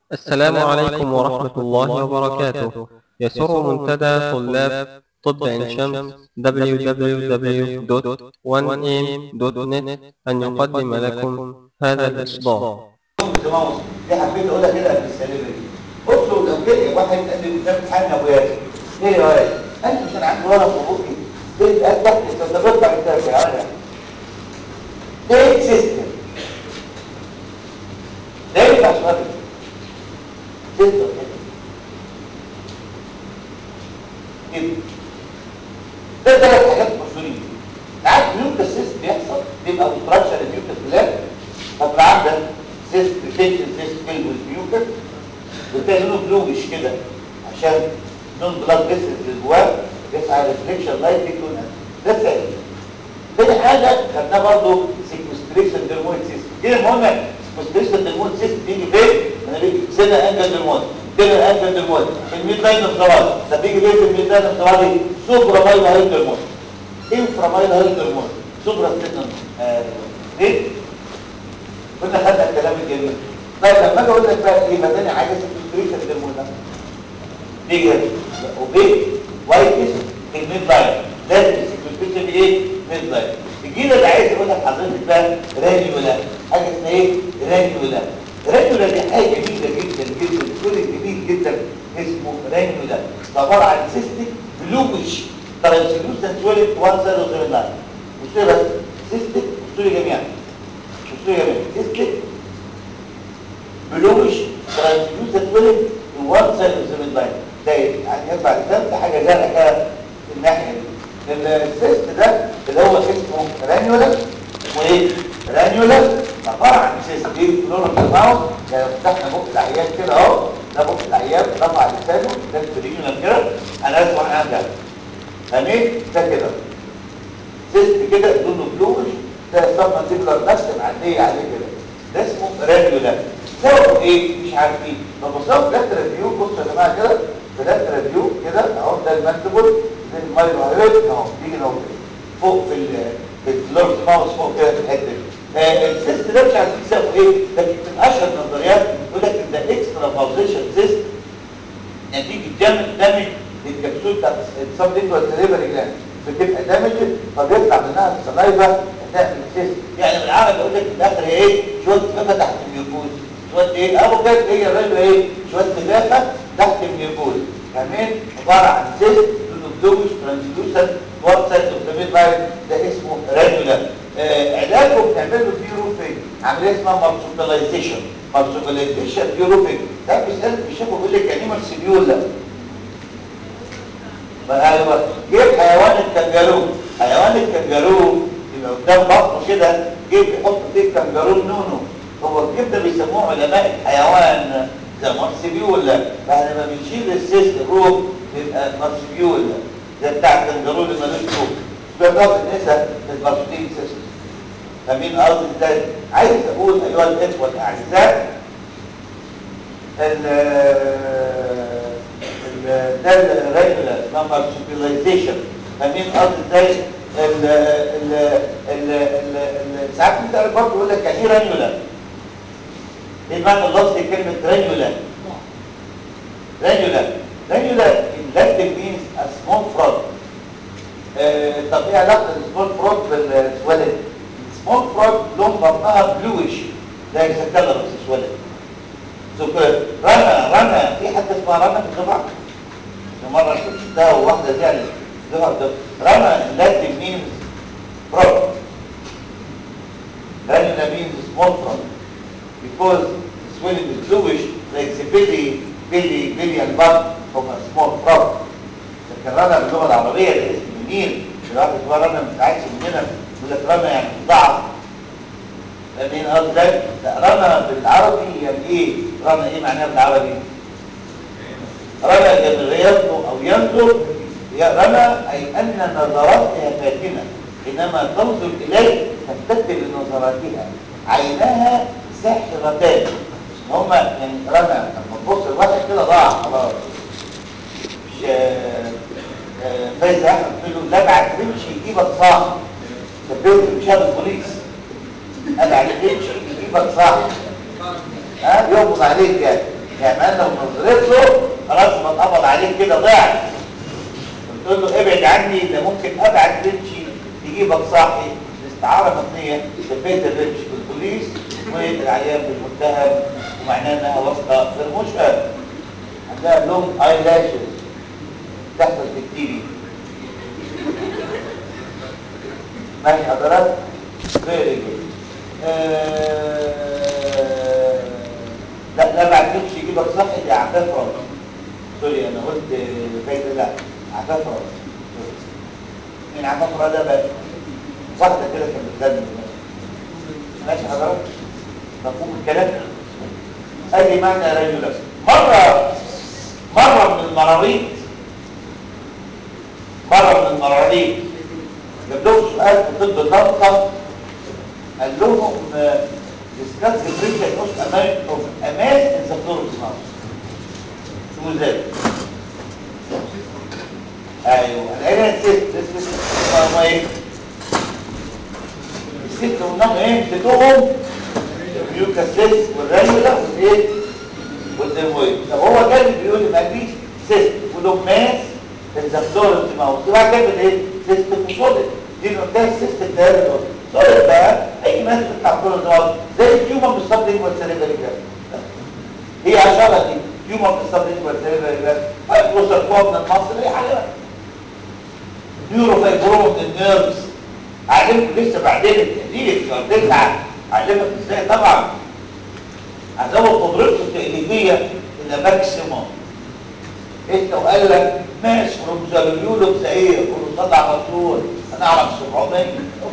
السلام عليكم ورحمة الله وبركاته يسر منتدى طلاب طب عين شمس www.1am.net أن يقدم لكم هذا الإصدار ماوس دي حبيت اقولها كده في السليمه دي بصوا لو جه واحد قال لي قدام امتحان ابو ياسر ايه يا ولد قال لي كان عندي ورق وبوكي قلت قال لك انت بتطلع انت يا ولد ده سيستم ده ينفع سؤال سيستم كده ده ثلاث حاجات مشهورين عارف نيوكل سيست بيحصل بيبقى اوبستراكشن النيوكل بلاد طب عندك سيست ريتنشن سيست فيل والنيوكل وتلاقي لونه بلوش كده عشان نون بلاد فيسلز اللي جواه بيسعى ريفليكشن لايت يكون ده سهل تاني حاجه خدناها برضه سيكوستريشن ديرمويد سيست دي المهم سيكوستريشن ديرمويد سيست بيجي فين؟ انا بيجي سنه انجل ديرمويد سنه انجل ديرمويد الميد لاين اوف ده بيجي فين في الميد لاين اوف دي سوبرا مايل هايل ديرمويد انفرا مايل هايل ديرمويد سوبرا سينن آه. ايه؟ كنا خدنا الكلام الجميل طيب لما اجي اقول لك بقى ايه بداني عايز سيكوستريشن ديرمويد ده بيجي وبيج وايتس في الميد لاين لازم السيكوستريشن ايه؟ ميد لاين الجيل اللي عايز اقول لك حضرتك بقى رانيولا حاجه اسمها ايه رانيولا رانيولا دي حاجه جميله جدا جدا كل جميل جدا اسمه رانيولا ده عباره عن سيستيك بلوش ترانسلوسنت ولد وان سايد اوف ذا لاين بصوا بس سيستيك بصوا لي جميعا بصوا لي جميعا سيستيك بلوش ترانسلوسنت ولد وان سايد اوف ذا لاين ده يعني ينفع ده حاجه زرقاء كده في الناحيه دي السيست ده اللي هو اسمه رانيولا وايه رانيولا عباره عن سيست دي فلورا الماوس لو فتحنا بق العيان كده اهو ده بق العيان رفع لسانه ده الريجونال كده انا اسمع انا ده فاهمين ده كده سيست كده لونه بلوش ده الصمه تبلر نفس العاديه عليه كده ده اسمه رانيولا سببه ايه مش عارفين طب بصوا ده ريفيو بصوا يا جماعه كده ده ريفيو كده اهو ده المانتبل المايلو هيرد اهو بيجي اهو فوق في في اللورد ماوس فوق كده في الحته دي آه السيست ده مش عارفين سببه ايه لكن من اشهر النظريات يقول لك ان ده اكسترا فاوزيشن سيست نتيجه جامد دامج للكبسول بتاعت السبليكوال سليفري جلاند بتبقى دامج فبيطلع منها السلايفا تعمل سيست يعني بالعربي يقول لك في الاخر هي ايه شويه لفافه تحت الميوكوز شويه ايه ابو كده هي الرجل ايه شويه لفافه تحت الميوكوز كمان عباره عن سيست بلوش ترانسلوسنت وان سايد اوف ذا ميد لاين ده اسمه رانيولا آه علاجه بنعمل له بيوروفينج عمليه اسمها مارسوبيلايزيشن مارسوبيلايزيشن بيوروفينج ده بيسال بيشوفوا بيقول لك يعني مرسبيولا ايوه جيب حيوان الكنجارو حيوان الكنجارو يبقى قدام بطنه كده جيب يحط فيه الكنجارو نونو هو الجيب ده بيسموه علماء الحيوان ده مرسبيولا بعد ما بنشيل السيست الروح بيبقى مرسبيولا ده بتاع الكنجارو اللي ملوش روح بيضاف النساء للمرسبين سيست فمين قصدي ازاي عايز اقول ايها الاخوه الاعزاء ال ال ده الريجولار اسمها مارسبيلايزيشن فمين قصدي ازاي ال ال ال ال ساعات انت برضه يقول لك يعني ايه رانيولا ايه المعنى اللفظي كلمه رانيولا رانيولا رانيولا in Latin means a small frog آه طب ايه علاقه السمول فروج بالسوالد السمول فروج لون بطنها بلوش ده يتكلم في السوالد سكر رنا رنا في حد اسمها رنا في الجامعه مره شفتها وواحده زعلت رنا in Latin means frog رانيولا means small frog because swelling is bluish like the belly belly belly and butt from a small frog لكن رنا باللغه العربيه ده اسم منير الواحد اسمها رنا ما بتاعتش مننا يقول لك رنا يعني ضعف فاهمين قصدي لا رنا بالعربي يعني ايه رنا ايه معناها بالعربي رنا كان يطلق او ينظر رنا اي ان نظراتها فاتنه حينما تنظر اليه تفتتل لنظراتها عيناها ساحرتان هما يعني رنا لما تبص الواحد كده ضاع خلاص مش فايز احمد تقول له لا بعد تمشي يجيبك صح تبدو مش هذا البوليس ابعد تمشي يجيبك صح ها يقبض عليك يعني يعني ما انت لو نظرت له خلاص ما اتقبض عليك كده ضعت قلت له ابعد عني ده ممكن ابعد ريتشي يجيبك صاحي استعاره مبنيه لبيت الريتش بالبوليس والعيان بالمتهم ومعناه انها واثقه في المشهد عندها لونج اي لاشز تحصل في التي في ماشي حضرتك فيري جود لا لا ما عرفتش يجيبك صح دي عفاف راس سوري انا قلت فايده لا عفاف راس من عفاف راس ده بقى واحده كده كانت بتغني ماشي حضرتك مفهوم الكلام ادي معنى رجل مره مره من المراريض مره من المراريض جاب لهم سؤال في طب النطقه قال لهم discuss the previous of amount of amass in the floor of the mouth شو ذلك ايوه العيله الست الست هم ايه الست قلناهم ايه بتوعهم اليوكاسيس والرانيولا والايه والدرمويد طب هو كان بيقول لي ما فيش سيست ولهم ماس in the floor of the mouth وبعد كده ايه سيست فوسوليد دي نقطه السيست الدائري دول سوليد بقى اي ماس بتاع فلور الزواج زي التيومر بالظبط ايكوال سيريبري جلاس هي اشاره دي تيومر بالظبط ايكوال سيريبري جلاس فايبروسر فوق من المصل اي حاجه بقى نيورو فايبرو من النيرفز اعلمكم لسه بعدين التقليد شهرتين اعلمك ازاي طبعا ازود قدرته التقليديه الى ماكسيموم انت وقال لك ماس رومزاليولو بزعير قول له طلع مسؤول انا اعرف 700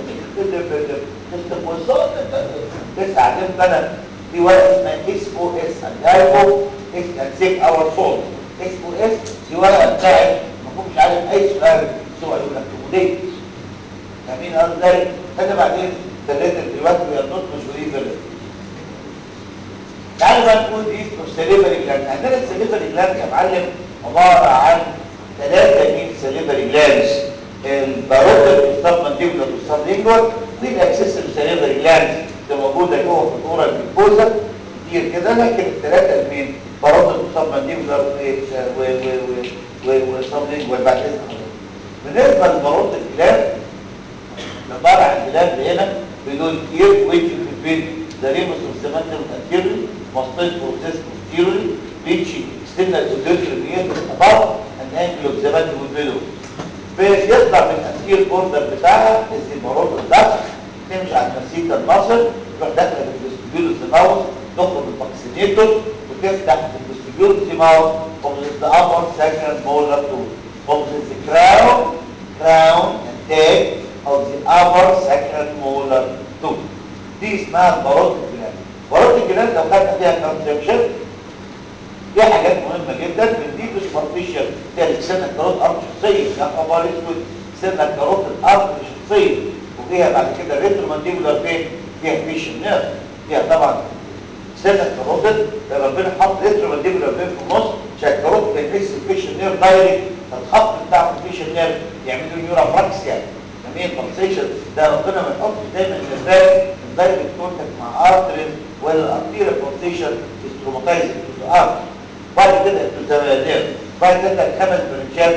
استقوصات لسه علمت انا في ورقه اسمها اس او اس الجايبو اس سيك اور فول اس او اس دي ورقه بتاعت ما كنتش عارف اي سؤال سوى يقول لك تقوليه فاهمين قصدي ازاي؟ انا بعدين ثلاثه دلوقتي ويا نوت مش ريفر تعالوا بقى نقول دي السليفري جلاند عندنا السليفري جلاند يا معلم عباره عن ثلاثه مين سليفري جلاندز الباروتر والسبمنديبولار والسبلينجوال والاكسسوري سليفري جلاندز اللي موجوده جوه في الدوره الجلوكوزا كتير كده لكن الثلاثه المين باروتر والسبمنديبولار والسبلينجوال بعد اذن بالنسبه للباروتر جلاند عباره عن جلاند هنا بدون كتير ويجي بين the ramus of the mantle anteriorly, mustache process posteriorly, reaching external auditory meatus above and angle of the mantle below. بيطلع من الانتير بوردر بتاعها الزيمارات الضغط تمشي على المسيكة المصر تروح داخله في الفستيبيول الزماوس تخرج الفاكسينيتور وتفتح في الفستيبيول الزماوس opposite the upper second molar tooth opposite the crown crown and tail of the upper second molar tooth دي اسمها البارات الجلال بارات الجلال لو خدنا فيها كونسبشن دي حاجات مهمة جدا من دي مش بارتيشن تالت سنة كاروت ارض شخصية يا خبر اسود سنة كاروت الارض شخصية وفيها بعد كده ريترو مانديبولار فين فيها فيشن نيرف فيها طبعا سنة كاروت ربنا حط ريترو مانديبولار فين في النص عشان الكاروت ما يمسك الفيشن نيرف دايركت فالخط بتاع الفيشن نيرف يعملوا نيورا براكس يعني جميل بالسيشن ده ربنا ما يحطش دايما النيرفات الدايركت كونتاكت مع ارتريز ولا الارتيريال بالسيشن استروماتايزنج تو ذا ارت بعد كده التزامات بعد كده الخمس برنشات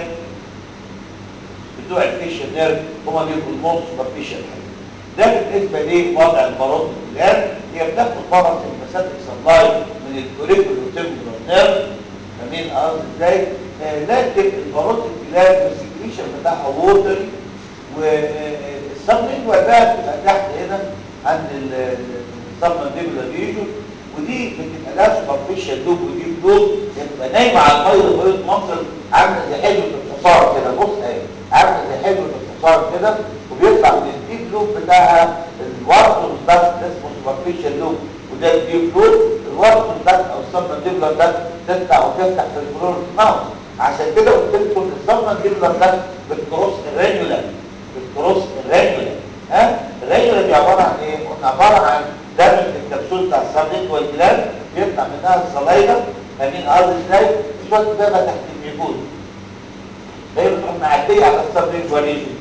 بتوع الفيشن نيرف هما بيبقوا الموست سوبرفيشال ده بالنسبه لوضع البارات الان هي بتاخد بره المسات سبلاي من الكوريكول وتمبرال نيرف فاهمين قصدي ازاي؟ لكن البارات الان السكريشن بتاعها ووتري والسبلينجوال بقى بتبقى تحت هنا عند السبمنديبولار ريجن ودي بتبقى لها سوبرفيشال لوب ودي لوب بتبقى نايمه على الميه وبيض مصر عامله زي حلوه الحصار كده بص اهي عامله زي حلوه الحصار كده وبيطلع من الديب لوب بتاعها الورطه ده اسمه سوبرفيشال لوب وده الديب لوب الورطه ده او السبمنديبولار ده تطلع وتفتح في الفلور ماوس عشان كده قلت لكم السبمنديبولار ده بالكروس الرانيولار بالكروس الرانيولار ها الرانيولار دي عباره عن ايه؟ قلنا عباره عن دم الكبسول بتاع السبلينج والجلال بيطلع منها الصلايبه فاهمين قصدي ازاي؟ شويه دم تحت الميكوز هي بتروح معديه على السبلينج والريجن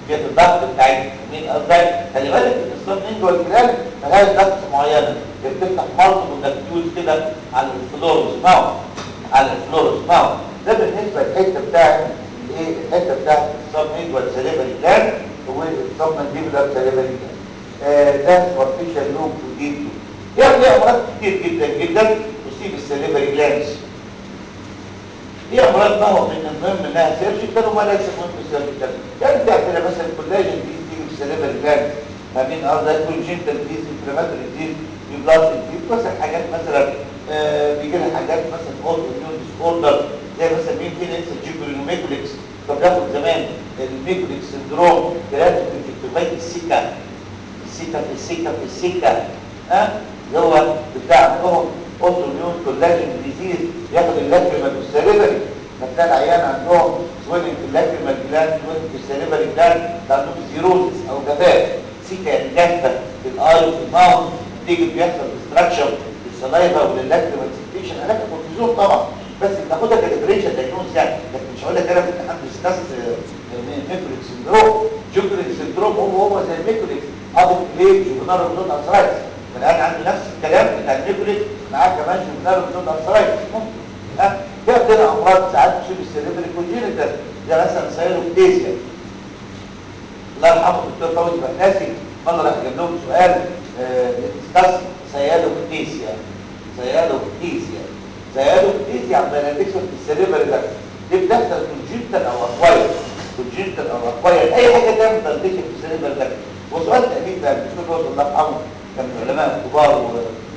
جهه الضغط بتاعتها مين قصدي خلي بالك ان السبمنج والكلام ملهاش ضغط معينه هي بتفتح مالتيبل دكتوز كده على الفلور اسمعوا على الفلور اسمعوا ده بالنسبه للحته بتاعت الايه الحته بتاعت السبمنج والسليفري جلاند والسبمنديبولار سليفري جلاند آه ده سوبرفيشال لوب وديب يعني امراض كتير جدا جدا تصيب السليفري جلاندز دي امراض ما هو من المهم انها سيرجيكال وما ليس مهم سيرجيكال يعني تعمل مثلا الكولاجين دي تيجي في السليفري جلاند فاهمين قصدي هتكون جنتال ديز انفلاماتوري ديز بلاد ديز مثلا حاجات مثلا آه بيجي لها حاجات مثلا اوتو اميون ديس اوردر زي مثلا مين فينا ينسى الجيبرينوميكوليكس طب بياخد زمان الميكوليكس سندروم ثلاثه في السكه السكه في السكه في السكه ها اللي هو بتاع عندهم اوتو اميون كولاجين ديزيز ياخد اللاكريمال والسيريبري فتلاقي العيان عندهم سويلنج في اللاكريمال جلاند سويلنج في السيريبري جلاند عندهم زيروزس او جفاف سكه يعني جافه في الاي وفي الماوث تيجي بيحصل ديستراكشن للسلايفا وللاكريمال سكريشن علاج كورتيزون طبعا بس بتاخدها كديفرنشال دايجنوز يعني لكن مش هقول لك انا في امتحان ديسكاس ميكوليك سندروم جوكوليك سندروم هو هو زي الميكوليك حاطط ليه جوفنال ريبلوت ارثرايتس فالان عنده نفس الكلام بتاع الميكوليك معاه كمان جوفنال ريبلوت ارثرايتس ممكن ها في عندنا امراض ساعات تصيب السيريبري كونجينيتال زي مثلا سيروكتيزيا الله يرحمه الدكتور فوزي بحناسي مره راح جاب لهم سؤال ديسكاس سيالوكتيزيا سيالوكتيزيا سيالوكتيزيا عمال تكسب في السيريبري ده دي بتحصل كونجينيتال او اكواير كونجينيتال او اكواير اي حاجه تعمل تلتيشن في السيريبري ده وسؤال تأكيد ده الدكتور فوزي الله يرحمه كان من العلماء الكبار و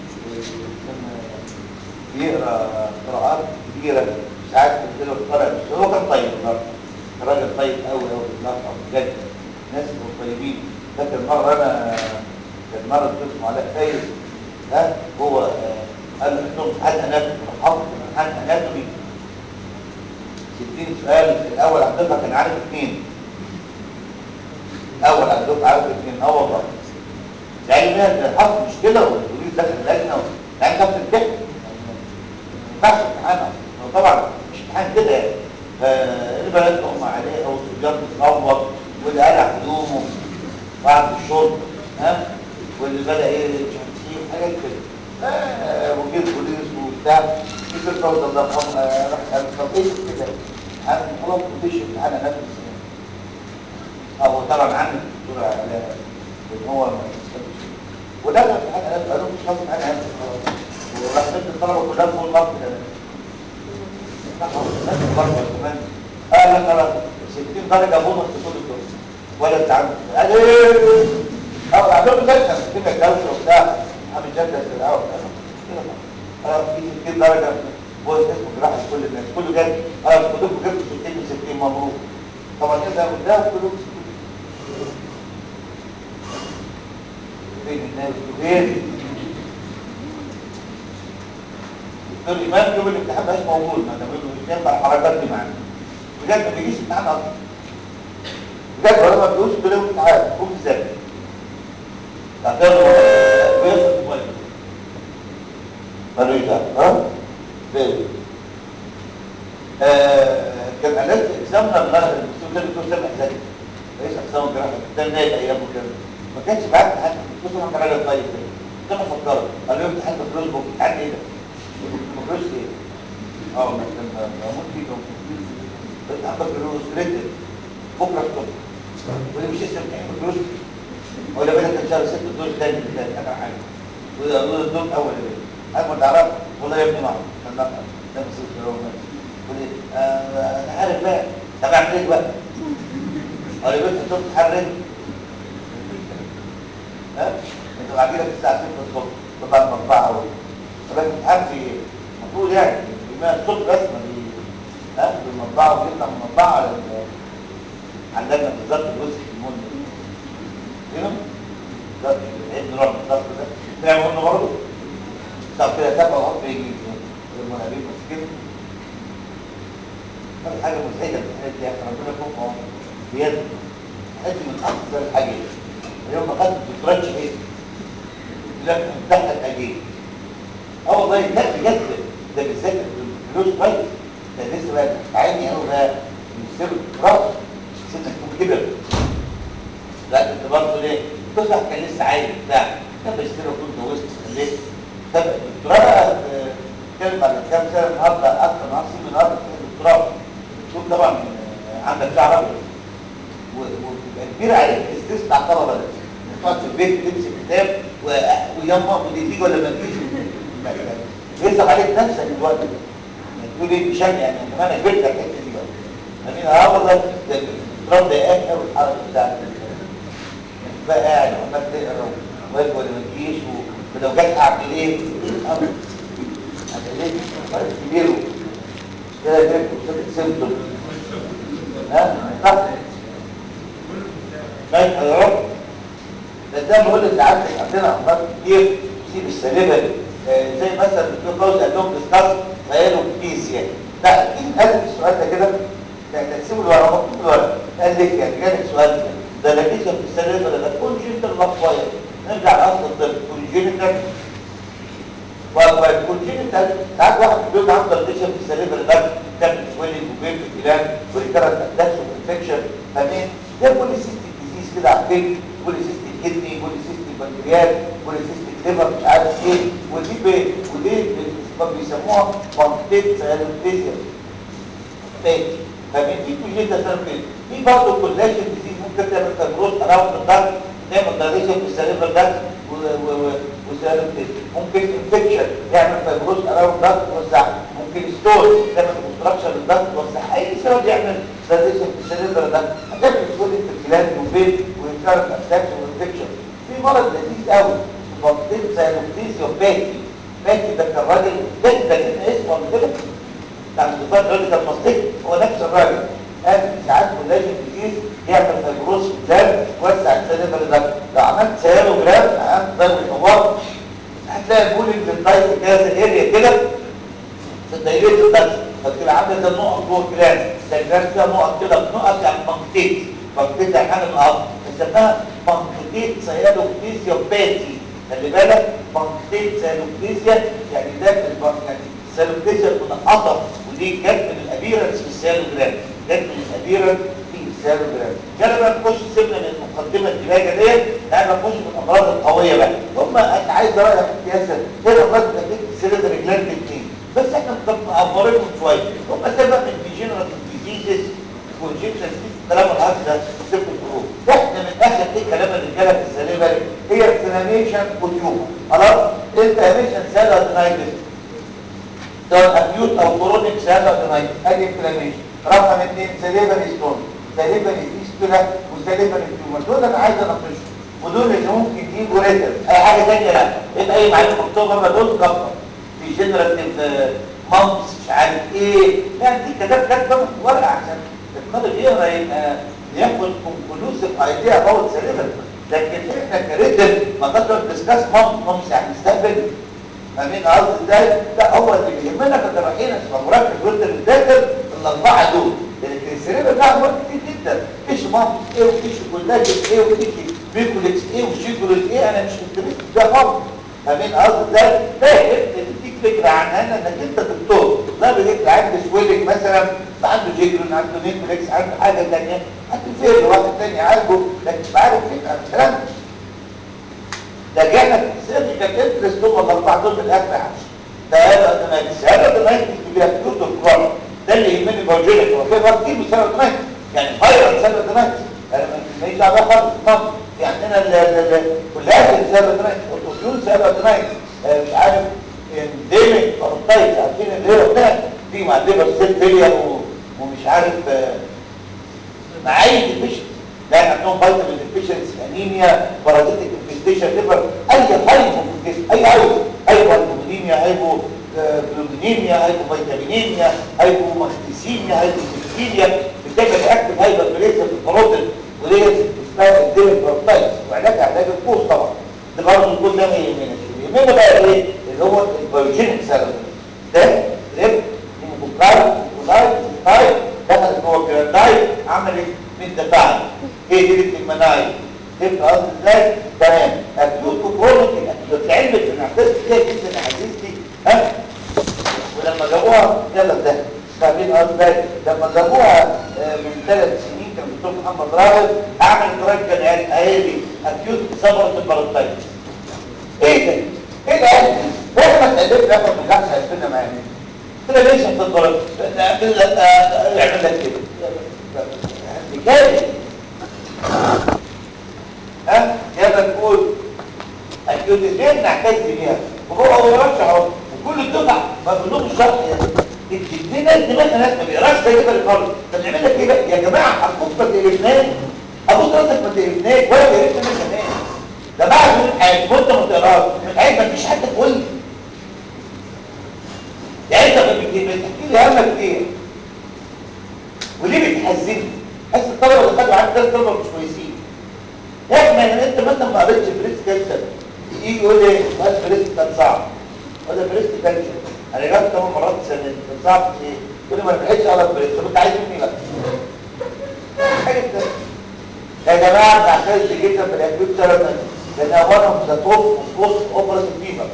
بيقرا قراءات كبيره ساعات كنت له طالع بس هو كان طيب النهارده كان راجل طيب قوي قوي الله بجد ناس كانوا طيبين فاكر مره انا كان مره الدكتور اسمه علاء فايز ها هو آه قال له عندهم امتحان اناتومي حافظ امتحان اناتومي 60 سؤال الاول على الدفعه كان عارف اثنين الاول على الدفعه عارف اثنين اه والله يعني ما حصل مشكله والبوليس دخل اللجنه يعني كان بتمتحن ما ينفعش امتحان اصلا طبعا مش امتحان كده يعني فالبنات اغمى عليه او السجاد متنور واللي قلع هدومه بعد الشرب ها واللي بدا ايه مش عارف ايه حاجات كده وجه البوليس وبتاع كتير فوز الله يرحمه راح قال طب ايه كده انا خلاص مفيش امتحان انا نفسي هو طبعا عندي الدكتور علاء ان هو ما يستفدش وده امتحان انا قالوا مش خلاص امتحان انا خلاص وراح ست الطلبه كلها فوق المارك كده كمان قال لك خلاص 60 درجه بونص لكل الدرس ولا انت عندك قال ايه اه عندهم لجنه كده الدوشه وبتاع عامل جدل في الاول خلاص في 60 درجه بونص اسمه جراحه لكل الناس كله جاي خلاص كلكم جبتوا 60 من 60 مبروك طبعا كده قدام كلهم فين الناس فين دكتور امام يوم الامتحان مش موجود ما ده مش ينفع الحركات دي معانا بجد ما بيجيش امتحان اصلا بجد ولا ما بيجوش كل يوم امتحان قوم ازاي تعتبر بيصل الموبايل مالوش دعوه ها فين كان قالت اكزامنا النهارده الدكتور كان الدكتور سامح زكي رئيس اقسام الجراحه ده نايب ايامه كده ما كانش بعت امتحان الدكتور سامح كان راجل طيب كده كان فكرت قال له امتحان بكالوريوس بكره امتحان ايه ده؟ بكالوريوس ايه؟ اه كان موجود فيه بس عندك بكالوريوس ريتد بكره الصبح واللي مش اسم امتحان بكالوريوس ولا بالك كان شهر 6 الدور الثاني اللي فات اخر حاجه ويقولوا الدور الاول اللي فات ما تعرف والله يا ابني ما اعرف كان لا ده بس يقول ايه انا عارف بقى طب اعمل ايه بقى؟ قال لي بنت الدور تتحرك ها انت بعد لك الساعه 6 الصبح طبعا المطبعه اهو طب انت بتتحرك في ايه؟ المفروض يعني بما الصبح بس ما بي ها بالمطبعه وبيطلع من المطبعه على عندنا بالظبط الجزء المهم كده ده عيد نوع بالظبط ده تعمل قلنا برضه طب كده تبقى وقت يجي المنابيب بس كده كل حاجه مزعجه الحاجات دي ربنا يكون بيد حد من اكثر الحاجات اليوم ما خدت الدكتوراه شهيد لا تحت الاجيال اه والله لا بجد ده بالذات الفلوس كويس ده لسه بقى عيني قوي بقى يستلم الدكتوراه سنك تكون كبر كام سنه النهارده اكتر من 10 سنين النهارده في الدكتوراه شوف طبعا آه، عندك شعر ابيض و- وبيبقى كبير عليك الاسترس بتاع الطلبه ده انك تقعد في البيت تمسك كتاب و- ويما ودي تيجي ولا ما تجيش بيصعب عليك نفسك الوقت ده يعني تقول ايه مش انا يعني انا انا كبرت على الحته دي بقى امين اه ده الدكتوراه ضايقاك قوي الحركه بتاعتك بقى قاعد وعمال تقرا واجي ولا ما تجيش و- ولو جت اعمل ايه؟ اعمل ايه؟ فرق كبير كده جبت وصلت سيمتوم ها؟ صح؟ طيب يا رب بس زي ما بقول لك عندك عندنا امراض كتير تصيب السليبه آه، زي مثلا الدكتور فوزي قال لهم ديسكاس فقالوا بيس يعني لا اكيد قال السؤال ده كده ده تقسيم الورق مكتوب الورق قال لك يعني جالك سؤال كده ده نتيجه في السليبه ده كونجنتال لفاير نرجع لاصل الطب كونجنتال والكونجنتال ساعات واحد بيقول عنده ريديشن في السليبه ده كان سويلنج وبين في الكلام وريكارنت اتاكس وانفكشن فاهمين ده بوليسيستيك ديزيز كده عارفين بوليسيستيك كدني بوليسيستيك بنكرياس بوليسيستيك ليفر مش عارف ايه ودي ب... ودي ب... بيسموها منطقه سيالوبيزيا تاني فاهمين في كونجنتال سيالوبيزيا في برضه كولاجين ديزيز ممكن تعمل فايبروز اراوند الضغط تعمل دايريشن في السليبر ده وسيالوبيزيا ممكن انفكشن يعمل فايبروز اراوند الضغط توزع ممكن ستون تعمل كونستراكشن للضغط توزع اي سبب يعمل دايريشن في السليبر ده هتعمل سويلنج في الكلام وبين ويكارت اتاكس وانفكشن في مرض لذيذ قوي منطقه سيالوبيزيا باتي باتي ده كان راجل باتي ده كان اسمه قبل كده بتاع الدكتور الراجل كان مصري هو نفس الراجل قال ساعات كولاجين ديزيز يعمل فيبروز في الكلام وسع السليبر ده لو عملت سيالوجرام عملت ضرب حوار هتلاقي البولينج للدايت كذا اريا كده في دايره الدايت فتبقى عامله زي النقط جوه الكلام ده الكلام فيها نقط كده نقط يعني منطقتين منطقتين يعني حاجه نقط بنسميها منطقتين سيالوكليزيا باتي خلي بالك منطقتين سيالوكليزيا يعني ده الب- يعني السيالوكليزيا منقطه ودي جت من الابيرنس في السيالوجرام جت من الابيرنس في السيالوجرام كده بقى نخش سيبنا من المقدمه الدماغيه ديت تعالى نخش في الامراض القويه بقى هم انا عايز رايك في ياسر هي الامراض اللي بتجي السيلندر رجلان الاثنين بس احنا مقفرينهم شويه هم سبب من ديجنراتيف ديزيزز كونجنتال كلام الهارد ده ست شهور احنا من اخر ايه كلام الرجاله في السليبه هي انفلاميشن وتيومر خلاص انفلاميشن سيلادنايتس سواء اكيوت او كرونيك سيلادنايتس ادي انفلاميشن رقم اثنين سليبر ستون سليبر فيستولا وسليبر تيومر دول انا عايز اناقشهم ودول اللي ممكن يجيبوا ريتر اي حاجه ثانيه لا يبقى اي معلومه مكتوبه بره دول كفر في جنراتيف مامس مش عارف ايه لا دي كتاب كاتبه في ورقه عشان الطالب يقرا يبقى ياخد كونكلوسيف ايديا اباوت سليبر لكن احنا كريتر ما نقدر ديسكاس مامس مامس يعني نستقبل فاهمين قصدي ازاي؟ لا هو اللي بيهمنا كجراحين عشان مركز وانت بتذاكر الاربعه دول لكن السرير بتاع امراض كتير جدا فيش مامس ايه وفيش كولاجين ايه وفيش بيكوليكس ايه وشيكوليت ايه انا مش انترست ده خالص فاهمين قصدي ازاي؟ فاهم تديك فكره عنها انك انت دكتور لا بيجيك عنده سويلنج مثلا عنده جيجرون عنده نيكوليكس عنده حاجه ثانيه هتفير واحد ثاني عالجه لكن مش عارف فكره عن الكلام ده ده جانا في السيرجيكال انترست هم الاربعه دول من الاخر عشان ده هذا ده الشهاده ده نايت بيبقى كيوت كرونيك ده اللي يهمني بوجيلك هو في مرض كتير بسبب نايت يعني فايرال سبب نايت انا ما يجي عليها خالص طب في عندنا كلها سبب نايت اوتوبيون سبب نايت مش عارف انديميك فروتايت عارفين اللي هو بتاع في مع ليفر سيل فيلير ومش عارف مع اي ديفيشن لا عندهم فيتامين ديفيشنسي انيميا بارازيتيك انفستيشن ليفر اي هايبو اي هايبو هايبو البومينيميا هايبو جلوبينيميا هايبو فيتامينيميا هايبو مغنيسيميا هايبو سيكيميا بتعمل اكتف هايبر بريزم في البروتين ودي اسمها انديميك بروتايتس وعلاجها علاج الكوز طبعا ده برضه الكوز ده ما يهمناش يهمنا بقى ايه اللي هو البيوجينيك سيرم ده ريب هيموكرايت ولايت ستايل دخل جوه الجراندايت عملت من دفاعي ايه دي المناعي تبقى قصدي ازاي تمام اكيوت وكرونيك الاكيوت لعلمك ان احداث كتير جدا عزيزتي ها ولما جابوها يلا ده فاهمين قصدي لما جابوها من ثلاث سنين كان الدكتور محمد راغب اعمل دراج كان قايل لي اكيوت صبرة البارتايتس ايه ده ايه ده احنا اتقلبنا احنا ما بنرجعش قلبنا معانا تلاقيش في الضرب يعمل لك يعمل لك كده بكامل ها يلا تقول الجيوتيزيان نعتز بيها وهو هو يرشح اهو وكل الدفع مبلوغ الشرح دي ناس دماغ ناس ما بيقراش زي كده الخالص طب نعمل لك ايه بقى يا جماعه ابوك ما تقرفناش ابوك راسك ما تقرفناش ولا تقرفني انا كمان ده بعد الامتحان وانت ما تقراش مش عايز ما فيش حد تقول لي يعني انت بتحكي لي همك ايه وليه بتحزني حس الطلبه اللي خدوا معاك ثلاث طلبه مش كويسين احنا انت مثلا ما قريتش بريست كانسر يجي يقول لي هل بريست كان صعب ولا بريست كانسر انا جبت ثمان مرات سنه كان صعب في ايه يقول لي ما لحقتش اقرا بريست طب انت عايز مني بقى حاجه ثانيه يا جماعه بعتز جدا بالاكيوت ثيرابي لان اولا ذا توب بوست اوبراتيف فيفر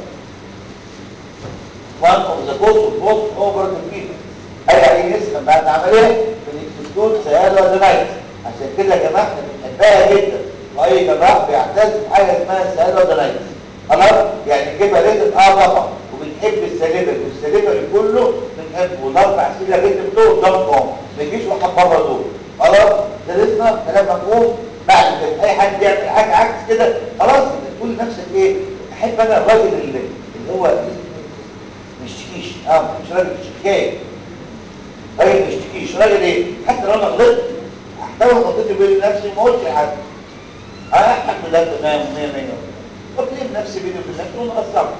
one of the cause of post operative fever اي عيان يسخن بعد عمليه بنكتبتون سياله ودنايت عشان كده يا جماعه احنا بنحبها جدا واي جراح بيعتز بحاجه اسمها سياله ودنايت خلاص يعني نجيبها ريتم اه طبعا وبنحب السليبر والسليبر كله بنحبه والاربع سيله ريتم دول قدامكم ما يجيش واحد بره دول خلاص درسنا كلام مفهوم بعد كده اي حد يعمل حاجه عكس كده خلاص تقول لنفسك ايه احب انا الراجل اللي, اللي هو مش تشتكيش اه مش راجل شكايه راجل ما يشتكيش راجل ايه حتى لو انا غلطت احتوي غلطتي بين نفسي ما اقولش لحد انا الحمد لله تمام 100 100 بكلم نفسي بيني وبين نفسي وما قصرت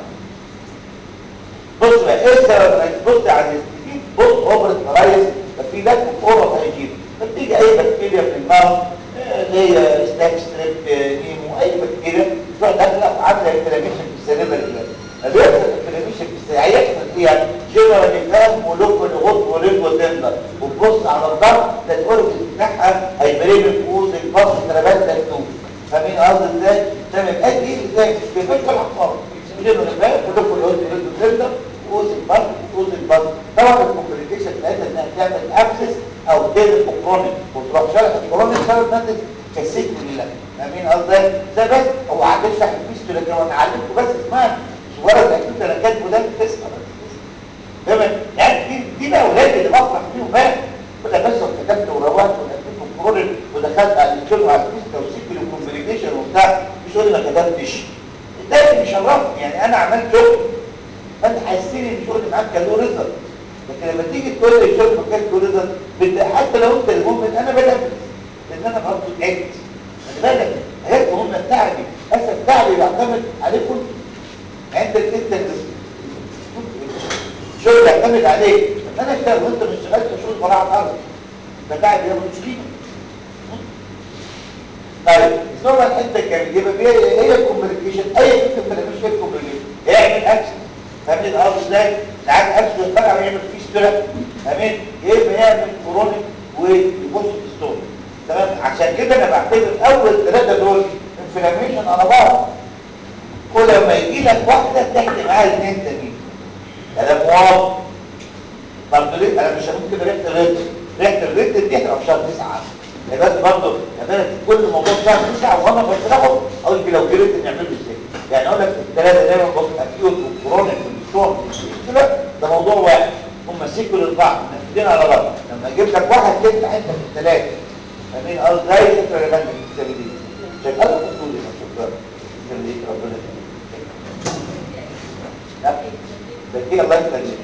بص بقى ايه السبب بص على الاستفيد بص اوبرت مرايز ففي لك اوبرت هيجيب فتيجي اي بكتيريا من الماوس اللي هي ستاك ستريب نيمو اي بكتيريا تروح داخله وعامله انفلاميشن في السليبر كده بيحصل انفلاميشن في السليبر هيحصل ايه يعني جنرال فاهم ولوكال غط وريد وتندر وتبص على الضغط ده الاورجن بتاعها هيبريم الفوز الباص الكربات ده النوم فاهمين قصدي ازاي؟ تمام قد ايه ازاي؟ مش كيفاش ولا حصار جنرال فاهم ولوكال غط وريد وتندر فوز الباص فوز الباص طبعا الكومبليكيشن بتاعتها انها تعمل ابسس او تقلب كرونيك وتروح شرح الكرونيك سبب ناتج كسيت لله فاهمين قصدي ده بس هو قاعد يشرح الفيستولا كده وانا علمكم بس اسمها مش ورد اكيد انا كاتبه ده تسمع تمام يعني دي دي بقى اولاد اللي بفرح بيهم بقى ولا بس كتبت وروحت وكتبت كرونيك ودخلت على الكلمه على الفيستولا وسيكل وكومبليكيشن وبتاع مش قولي ما كتبتش ده اللي بيشرفني يعني انا عملت شغل فانت حاسين ان شغلي معاك كان له ريزلت لكن لما تيجي تقول لي الشغل ما كانش له ريزلت حتى لو انت المؤمن انا بنفذ لان انا برضه تعبت خلي بالك هيك هم تعبي اسف تعبي بيعتمد عليكم انت انت الشغل يعتمد عليك لما انا اشتغل وانت مش اشتغلت شغل براعه الارض فتعب يا مش قيمه طيب الصوره الحته الجميله يبقى فيها هي الكومبليكيشن اي فكره ما مش فيها الكومبليكيشن يعمل اكشن فاهمين الارض ازاي ساعات اكشن يتفرع ويعمل فيستولا فاهمين يا اما يعمل كرونيك ويبص في ستون تمام عشان كده انا بعتبر اول ثلاثه دول انفلاميشن على بعض كل ما يجي لك واحده تحكي معاها اثنين تانيين كلام واضح برضه ليه انا مش ممكن ريحه الريت ريحه الريت دي هتبقى في شهر 9 يا بس برضه يا كل موضوع في شهر 9 وانا بشرحه اقول لك لو جريت نعمله ازاي يعني اقول لك الثلاثه دايما بص اكيوت وكرونيك والستون ده موضوع واحد هم سيكول البعض منفذين على بعض لما اجيب لك واحد تفتح انت في الثلاثه فاهمين قصدي زي فكره ريلاند الكتابه دي شايف انا كنت لي شكرا اللي ربنا ده كده الله يخليك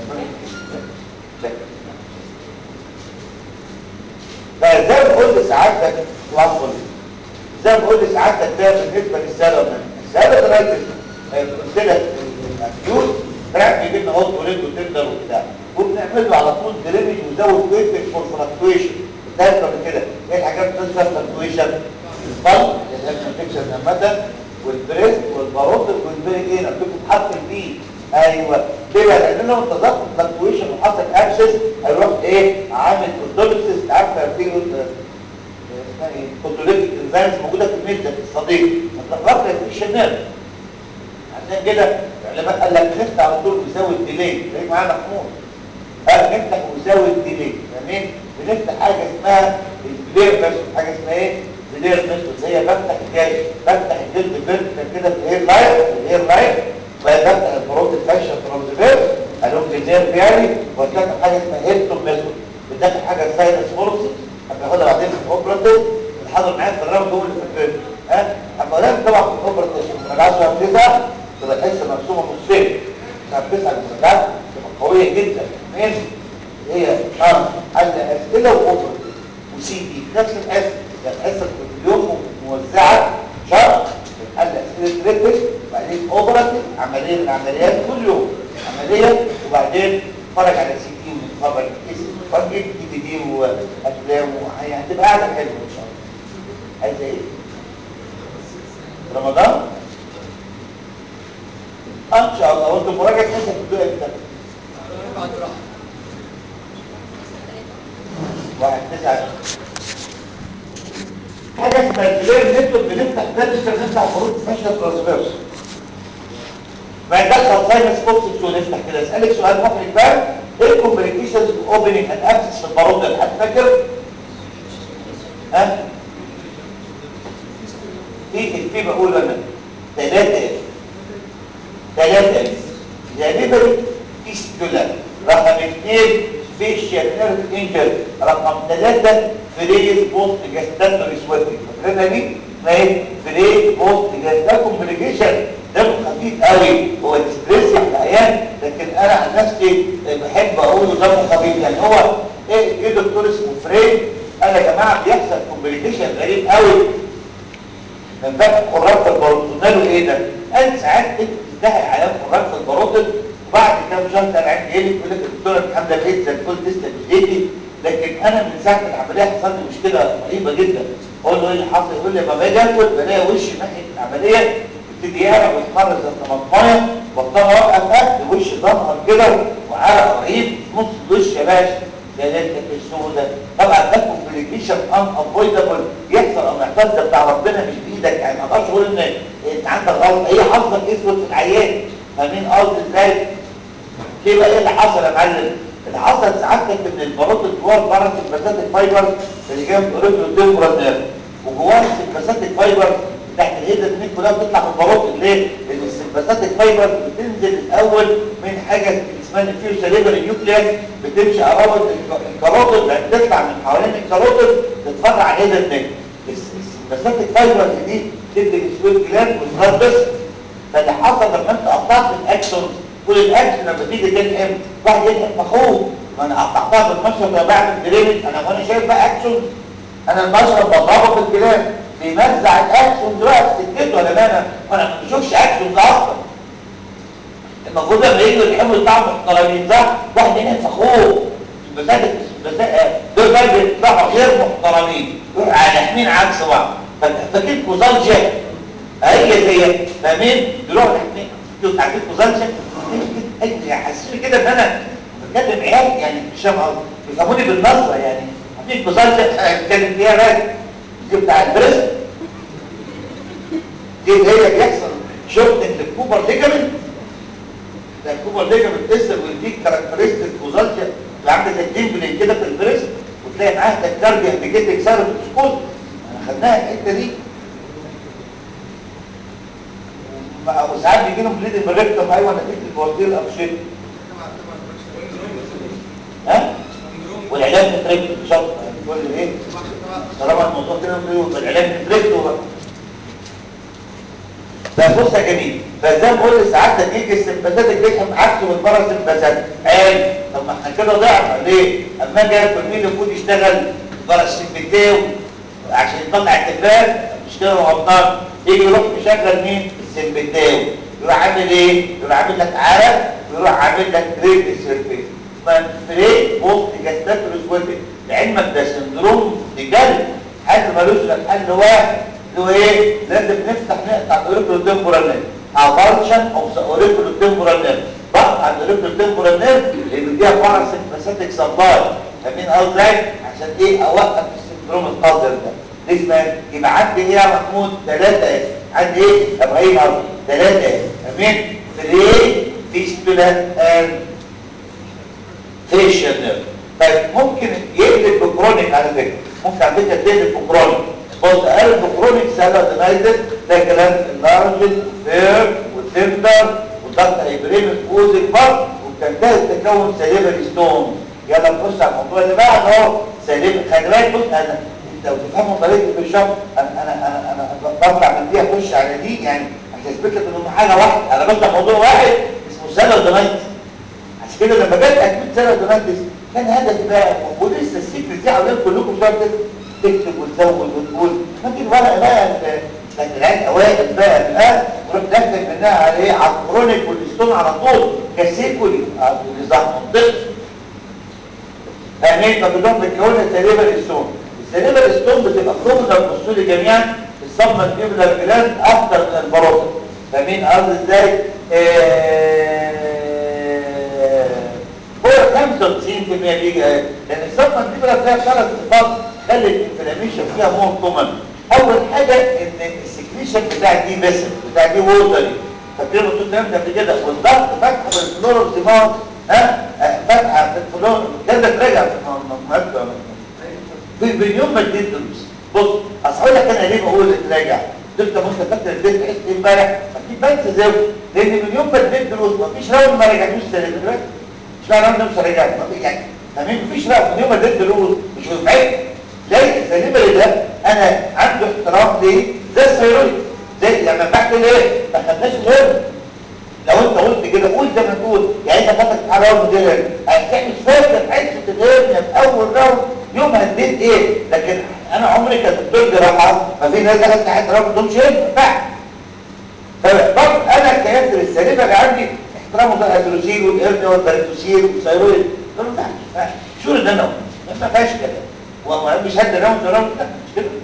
فزي ما قلت سعادتك وعفوا زي ما قلت سعادتك ده بالنسبه للسبب السبب ده قلت لك الاكيوت راح يجي لنا هوت وريد وتندر وبتاع وبنعمل له على طول دريمج وزود كويفك فور فلكتويشن ده قبل كده ايه الحاجات اللي بتظهر فلكتويشن البلد الانفكشن عامه والبريست والباروتل والبيري ايه نكتب حط البي ايوه ليه بقى لان لو انت ضغط فلكتويشن وحصل اكسس هيروح ايه عامل كوندوليسيس عارفه في اسمها ايه كوندوليتيك انزيمز موجوده في الميل الصديق ما تخلصش في الشنال عشان كده العلماء قال لك نفتح على طول وزود ديلي تلاقي معانا محمود قال نفتح وزود ديلي فاهمين بنفتح حاجه اسمها البلير بس حاجه اسمها ايه بلير بس اللي هي بفتح الجلد بفتح الجلد فيرتيكال كده في الهير لاين في الهير لاين وبفتح البروت الفاشن ترانزفيرس الونج النيرف يعني وهتلاقي حاجه اسمها هيبتوم ميثود بتاخد حاجه ساينس فورسي هتاخدها بعدين في الاوبراتيف الحاضر معايا في الرابط هو اللي فاكرين ها اما لازم طبعا في الاوبراتيف المراجعه شهر 9 تبقى تحس مرسومه نصين شهر 9 المراجعات تبقى قويه جدا اثنين هي اه حل اسئله واوبراتيف وسي دي نفس الاسئله يعني الحصه كل يوم موزعه شهر حل اسئله ريتم وبعدين اوبراتيف عمليه من العمليات كل يوم عمليه وبعدين اتفرج على سي دي وخبر اسم وجيب دي في دي وافلام وهي هتبقى قاعده حلوه ان شاء الله عايزه ايه رمضان ان شاء الله وانت مراجعه نفسك بتبدا امتى واحد تسعة حاجة اسمها الكلير نتورك بنفتح ده لسه بنفتح خروج ماشية ترانسفيرس ما يدخل ساينس فوكس شو نفتح كده اسألك سؤال محرج بقى ايه الكومبليكيشنز اوبننج اند ابسس في البارود ده حد فاكر؟ ها؟ في في بقول انا ثلاثة ثلاثة غالبا فيستولا رقم اثنين فيشيال نيرف انجر رقم ثلاثة فريز بوست جاستاتوري سويتنج فاكرينها دي؟ ما هي فريز بوست جاستاتوري كومبليكيشن دمه خفيف قوي هو الستريس العيان لكن انا عن نفسي بحب اقوله دمه خفيف يعني هو ايه ايه دكتور اسمه فريد انا يا جماعه بيحصل كومبليكيشن غريب قوي من باب قرات البروتين له ايه ده؟ قال ساعات تنتهي عيان قرات البروتين وبعد كام شهر كان عندي ايه يقول لك الدكتور الحمد لله بقيت زي الفل تسلم ايديكي لكن انا من ساعه العمليه حصل لي مشكله رهيبه جدا اقول له ايه اللي حصل يقول لي لما باجي اكل بلاقي وشي ناحيه العمليه يبتدي يعرق ويتمرز زي طماطمايه بطلع اوقف اكل وشي ظهر كده وعرق رهيب في نص الوش يا باشا ده ليلتك السوداء طبعا ده كومبليكيشن ان افويدبل يحصل او يحصل ده بتاع ربنا مش بايدك يعني ما اقدرش اقول ان انت عندك غلط هي حظك اسود في العيان فاهمين قصدي ازاي؟ ليه بقى ايه اللي حصل يا معلم؟ اللي حصل سعادتك ان الباروت الجوار بره السمباثات الفايبر اللي جايه من اوريجو تمبرال نيرف وجوار السمباثات الفايبر بتاعت الهيدا دي كلها بتطلع من الباروت ليه؟ لان السمباثات الفايبر بتنزل الاول من حاجه اسمها الفيوس ليبر نيوكليس بتمشي قرابه الكاروتيد بعد تطلع من حوالين الكاروتيد تتفرع على الهيدا النك السمباثات الفايبر دي تدي السويت جلاند وتغطس فاللي حصل لما انت قطعت الاكسون كل الاكسون لما تيجي تلحم واحد يلحم مخوف ما انا قطعتها بالمشرط وانا بعمل درينج انا وانا شايف بقى اكسون انا المشرط بضربه في الكلام بيمزع الاكسون دلوقتي سكته ولا انا وانا ما بشوفش اكسون ده اصلا المفروض لما يجوا يلحموا يطلعوا محترمين صح واحد يلحم مخوف بس دول بقى بيطلعوا غير محترمين يروحوا على لحمين عكس بعض فاكرين كوزالجيا هي زي فاهمين دلوقتي احنا انتوا عارفين كوزالجيا حاسين كده ان انا بتكلم عيال يعني مش فاهم قصدي بيفهموني بالنظره يعني عارفين كوزالجيا بتكلم فيها بس دي بتاع البريست دي هي بيحصل شفت ان الكوبر ليجامنت ده الكوبر ليجامنت تسر ويديك كاركترستيك كوزالجيا اللي عامله زي الديمبلين كده في البريست وتلاقي معاها تكارديا انديكيتنج سيرفيس سكول خدناها الحته دي وساعات بيجي لهم بليد الريكتوم ايوه نتيجه البوردير الابشيت ها والعلاج بالريكتوم شرط كل ايه طالما الموضوع كده بيقول العلاج بالريكتوم بقى فبص يا جميل فزي ما بقول ساعات يجي السمباثات الجسم عكسه من بره السمباثات قال طب ما احنا كده ضعنا ليه؟ اما اجي اكل مين المفروض يشتغل بره السمبتاو عشان يطلع التفاح مش كده غلطان يجي يروح مشغل مين؟ السمبتاو يروح عامل ايه؟ يروح عامل لك عرق ويروح عامل لك جريد سيرفيس اسمها فريد بوست جاستاتوريس ويتنج لعلمك ده سندروم بجد حد ملوش غير حل واحد اللي هو ايه؟ لازم نفتح نقطع الاوريكولو تمبورال نيرف ابارشن اوف ذا اوريكولو تمبورال نيرف بقطع الاوريكولو تمبورال نيرف اللي بيديها باراسمباثيك سبلاي فاهمين قصدي عشان ايه اوقف السندروم القذر ده دي اسمها يبقى عندي ايه يا محمود ثلاثه ايه عندي ايه يا ابراهيم قصدي ثلاثه ايه امين فري فيستولا اند فيشيال نيرف طيب ممكن يقلب بكرونيك على فكره ممكن على فكره تقلب بكرونيك بص قلب بكرونيك سالة دينايتد ده كلام اللارجل فير والتندر والضغط هيبريم الفوزك برضه وتنتهي بتكون سليبري ستون يلا نخش على الموضوع اللي بعده اهو سليب خلي بالك بص انا انت لو تفهموا طريقتي في الشرح انا انا انا انا بطلع من دي اخش على دي يعني عشان اثبت لك انهم حاجه واحده انا بفتح موضوع واحد اسمه سيلودونايتس عشان كده لما جت اكيد سيلودونايتس كان هدفي بقى ولسه السيكرت دي عاوزين كلكم شويه تكتب وتزود وتقول ما دي الورقه بقى كانت العين اوائل بقى الان ورحت داخل منها على ايه على الكرونيك والاستون على طول كسيكولي نظام منطقي فاهمين فبدهم بتكون سليبر الستون السليبر الستون بتبقى كروموزوم بصوا لي جميعا الصمم الجبلر جلاند اكتر من البروتين فاهمين قصدي ازاي فوق 95% بيجي لان الصمم الجبلر فيها ثلاث صفات خلت الانفلاميشن فيها مور كومن اول حاجه ان السكريشن بتاع دي بس بتاع دي ووتري فاكرين قلت الكلام ده قبل كده والضغط فتحه بالفلور دماغ ها فتحه في الفلور ده ده راجع في باليوم ما اديت دروس بص اصل لك انا ليه بقول راجع قلت انت مش فاكر اديت حس امبارح اكيد بنسى زي لان من يوم ما اديت دروس مفيش راوند ما رجعتوش سنه دلوقتي مش معنى راوند مش رجعت يعني تمام مفيش راوند من يوم ما اديت دروس مش مفعل زي السليبري ده انا عنده احترام ليه زي الثيرويد زي لما بعمل ايه ما خدناش الهرم لو انت قلت كده قول زي ما تقول يعني انت فاتك على راوند ده هتعمل فاكر حته الهرم في اول راوند يوم هديت ايه لكن انا عمري كدكتور جراحه ما في ناس دخلت حته راوند دول شيء ما ينفعش فبرضه انا كياسر السليبري عندي احترامه ده الهيدروسيل والهرم والبريتوسيل والثيرويد ما ينفعش شو ده انا ما فيهاش كده ومش هدي راوند راوند لا مش كده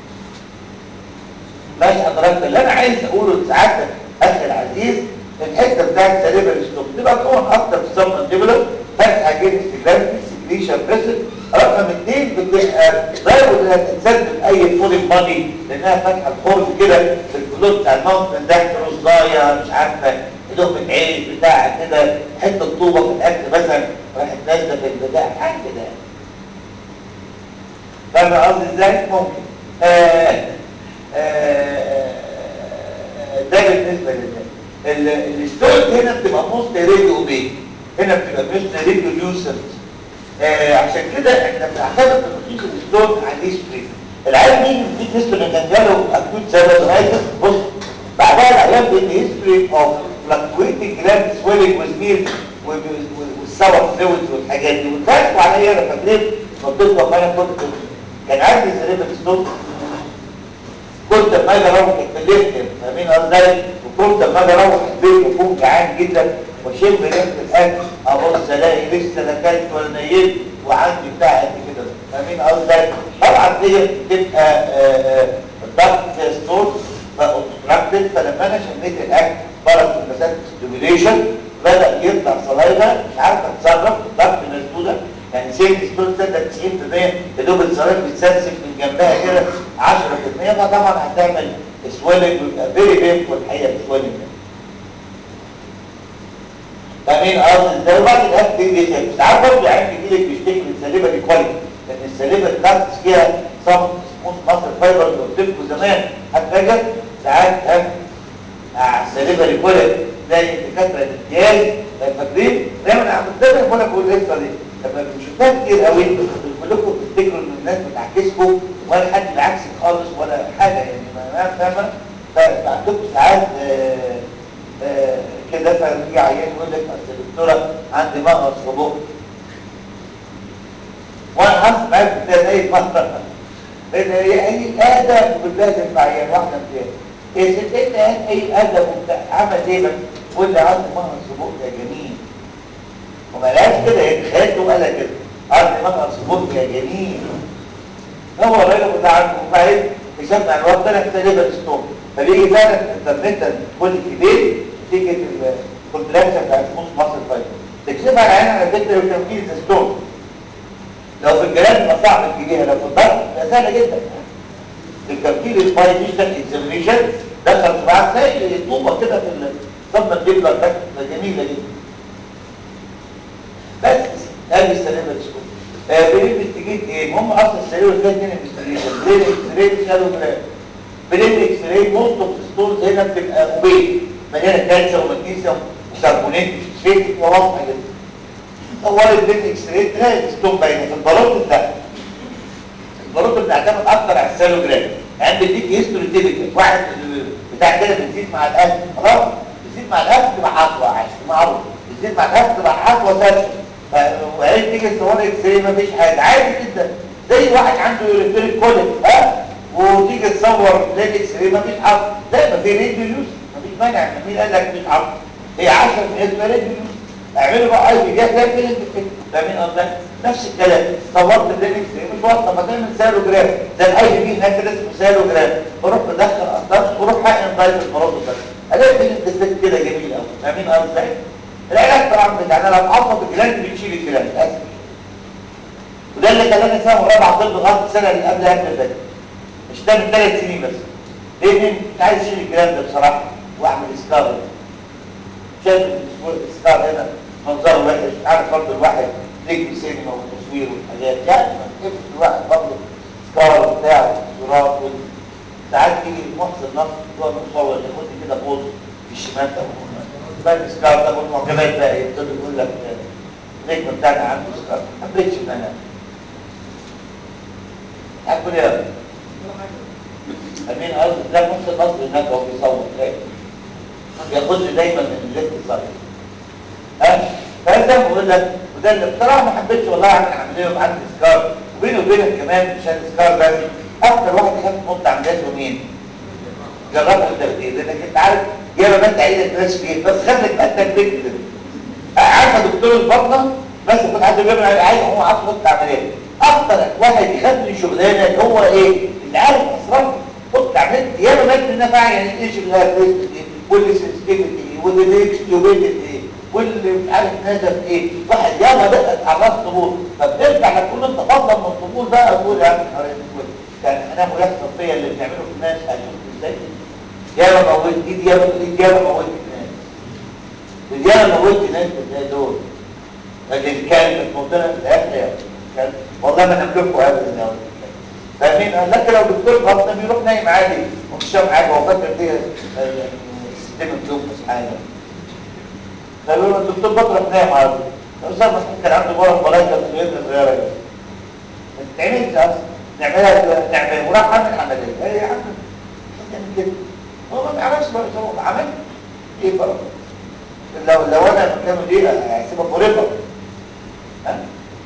ماشي حضرتك اللي انا عايز اقوله لسعادتك اخي العزيز الحته بتاعت سليبر ستوك تبقى تكون اكتر في الصم مانديبولر فتحه جين استجلاب سكريشن بريسل رقم اثنين بتبقى ضروري انها تتسد باي فولين بادي لانها فاتحه الخرج كده في الفلوت بتاع الموت من تحت رصايه مش عارفه لقمه عيش بتاع كده حته طوبه في الاكل مثلا راحت نازله في البتاع حاجه كده فاهم قصدي ازاي ممكن آه آه ده بالنسبه لله الستورت هنا بتبقى موست راديو بي هنا بتبقى موست راديو ليوسنت آه عشان كده احنا بنعتمد في تشخيص الستورت على الهيستوري العيال مين في نسبه اللي كان جاله اكوت سيرفايتس بص بعدها العيال بيدي هيستوري اوف فلكتويتنج جلاند سويلنج وزميل والسور فلويدز والحاجات دي واتفقوا عليا انا فاكرين منطقه وفانا كنت كان عندي سليبة ستوب كنت لما اجي اروح اتكلمت فاهمين ازاي وكنت لما اجي اروح البيت واكون جعان جدا واشم ريحه الاكل ابص الاقي لسه لا اكلت ولا نيت وعندي بتاع قد كده فاهمين ازاي طبعا دي بتبقى الضغط فيها ستور فاوبستراكتد فلما انا شميت الاكل فرض المسافه ستيميوليشن بدا يطلع صلايبه مش عارفه اتصرف الضغط مسدوده يعني سيل ستون تبدا 90% يا دوب الصلايب بتسلسل من جنبها كده 10% فطبعا هتعمل سويلنج ويبقى فيري بينفول الحقيقه السويلنج فاهمين قصدي ازاي وبعد الاكل دي ساعات برضه يعني بيجي لك بيشتكي من سليبه دي كويس لان السليبه الكارتس فيها صم سموث مصر فايبر اللي قلت لكم زمان هتفاجئ ساعات ها السليبه دي كويس زي الدكاتره الامتياز فاكرين دايما عم دايما بقول لك بقول القصه دي لما بنشوفها كتير قوي كلكم بتفتكروا ان الناس بتعكسكم ولا حد بالعكس خالص ولا حاجه يعني ما فاهمه فعندكم ساعات كده فيجي عيان يقول لك اصل الدكتوره عندي مغص في بقي وانا حاسس معاك ده اي مره ان هي اي ادم بتلازم مع عيان واحده امتياز يا ست انت اي ادم وبتاع عمل ايه بس قول لي عندي مغص في بقي يا جميل وما لقاش كده يتخيلوا قال كده عندي مغص في بقي يا جميل هو الراجل بتاع عنده وبعدين اكتشفنا عن الوقت ده تقريبا ستون فبيجي فعلا انترنتا كل كبير نتيجه الكونتراكشن بتاع سموث ماسل فايبر تكشفها على عين على فكره وتنفيذ ستون لو في الجلاد يبقى صعب تجيبيها لو في الضغط يبقى سهله جدا التنفيذ السباي ديجيتال اكزامينيشن دخل صباعك زي طوبه كده في الصدمه الدبله بتاعتك جميله جدا بس ادي السلامه السكون آه بنستجيب ايه المهم اصلا السرير والثاني اتنين انفستيجيشن برين اكس راي شالو جرام برين اكس راي موست اوف ستونز هنا بتبقى موبيل مليانه كالسيوم ومغنيسيوم وكربونات فيك وواضحه جدا طورت بين اكس راي تلاقي الستون باينه في الباروت ده الباروت بتعتمد اكتر على السالوجرام يعني بيديك هيستوري تيبيكال واحد بتاع كده بتزيد مع الاكل خلاص بتزيد مع الاكل تبقى حصوه عشان معروف بتزيد مع الاكل تبقى حصوه ثابته وعيد تيجي تصور اكس راي مفيش حاجه عادي جدا زي واحد عنده يوريتوريك كوليك ها وتيجي تصور تلاقي اكس راي مفيش حصوه لا ما في ريديو يوز مفيش مانع مين قال لك مفيش حصوه هي 10 من ريديو يوز اعملوا بقى اي بي جات ده فين فاهمين قصدي نفس الكلام صورت اللينكس مش واضحه ما تعمل سالوجرام ده الاي بي هناك كده اسمه سالوجرام بروح مدخل اصدار وروح حقن ضايف المرض ده الاقي في الانتستين كده جميل قوي فاهمين قصدي العلاج طبعا بتاعنا لو عصب الجلاند بنشيل الجلاند اسف وده اللي خلاني اسمه رابعه طب لغايه السنه اللي قبل قبل ده مش ده من ثلاث سنين بس ليه مش عايز اشيل الجلاند بصراحه واعمل سكار شايف السكار هنا منظره وحش عارف برضه الواحد رجل سينما وتصوير والحاجات يعني ما تقفش الواحد برضه سكار وبتاع وصورات ساعات تيجي محسن نفسه جوه المصور ياخد كده بوز في الشمال ده بقى السكار ده والمعجبات بقى يبتدوا يقول لك النجم بتاعنا عنده سكار ما حبيتش ان انا هاكل ايه؟ امين قصدي ده نص النصر هناك هو بيصور ما بياخدش دايما من الليفت الصغير ها فده بقول لك وده اللي بصراحه ما حبيتش والله اعمل عمليه وعندي سكار وبيني وبينك كمان مش السكار بس اكتر واحد يخاف ينط عمليات هو مين؟ جربها التخدير لانك انت عارف يا ما انت عيدك ناس فيه بس خليك بقى التكبير كده عارفه دكتور البطنه بس كنت حد بيعمل عايز هو عارف ينط عمليات اكتر واحد يخاف من شغلانه هو ايه؟ اللي عارف اسرار خد عمليات يا ما مات منها فعلا يعني ايش اللي هي والسنسيتيفيتي والاكستوبيتي واللي مش عارف نزل ايه واحد ياما دقت على راس طبول فبترجع لتقول انت فضل من الطبول بقى اقول يا عم كان انا ملاك صفيه اللي بنعمله في الناس هشوف ازاي ياما موت ايد ياما ايد ياما موت الناس وياما موت ناس زي دول لكن كان موتنا في الاخر كان والله ما نملكه ابدا يا فاهمين لكن لو دكتور بطن بيروح نايم عادي ومش شايف حاجه وفاكر دي سيستم الجلوكوز حاجه قالوا له الدكتور بطرق نايم عادي الاستاذ مسعود كان عنده مرض ملايكه في اليد الصغيره دي ما تتعملش اصلا نعملها نعمل وراح عمل عمليه ايه يا عم تعمل كده هو ما بيعملش بقى هو عمل ايه فرق لو لو انا مكانه دي هسيبها مريضه ها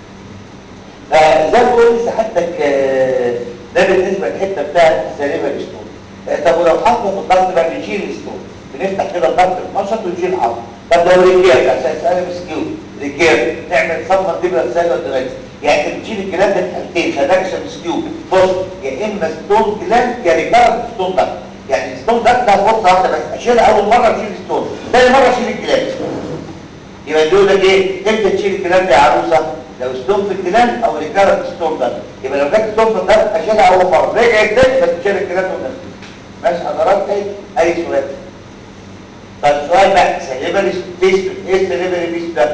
فزي ما قلت سعادتك ده بالنسبه للحته بتاعت السليمه الاسطول طب ولو حصل في الضغط بقى بنشيل الاسطول بنفتح كده الضغط المنشط ونشيل عظم طب لو رجال عشان سؤال مسكيو رجال نعمل صدمه تبقى رساله دلوقتي يعني انت بتشيل الجلاند في حالتين خلاك عشان مسكيو بص يا اما ستون جلاند يا ريكارد ستون ضغط يعني ستون ضغط ده فرصه واحده بس اشيلها اول مره اشيل ستون ثاني مره اشيل الجلاند يبقى يقول لك ايه امتى تشيل الجلاند يا عروسه لو ستون في الجلاند او ريكارد ستون ضغط يبقى لو جت ستون في الضغط اشيلها اول مره رجعت تاني بس تشيل الجلاند ونفسها ماشي حضرات اي اي سؤال طب السؤال بقى سليبري فيس ايه السليبري فيس ده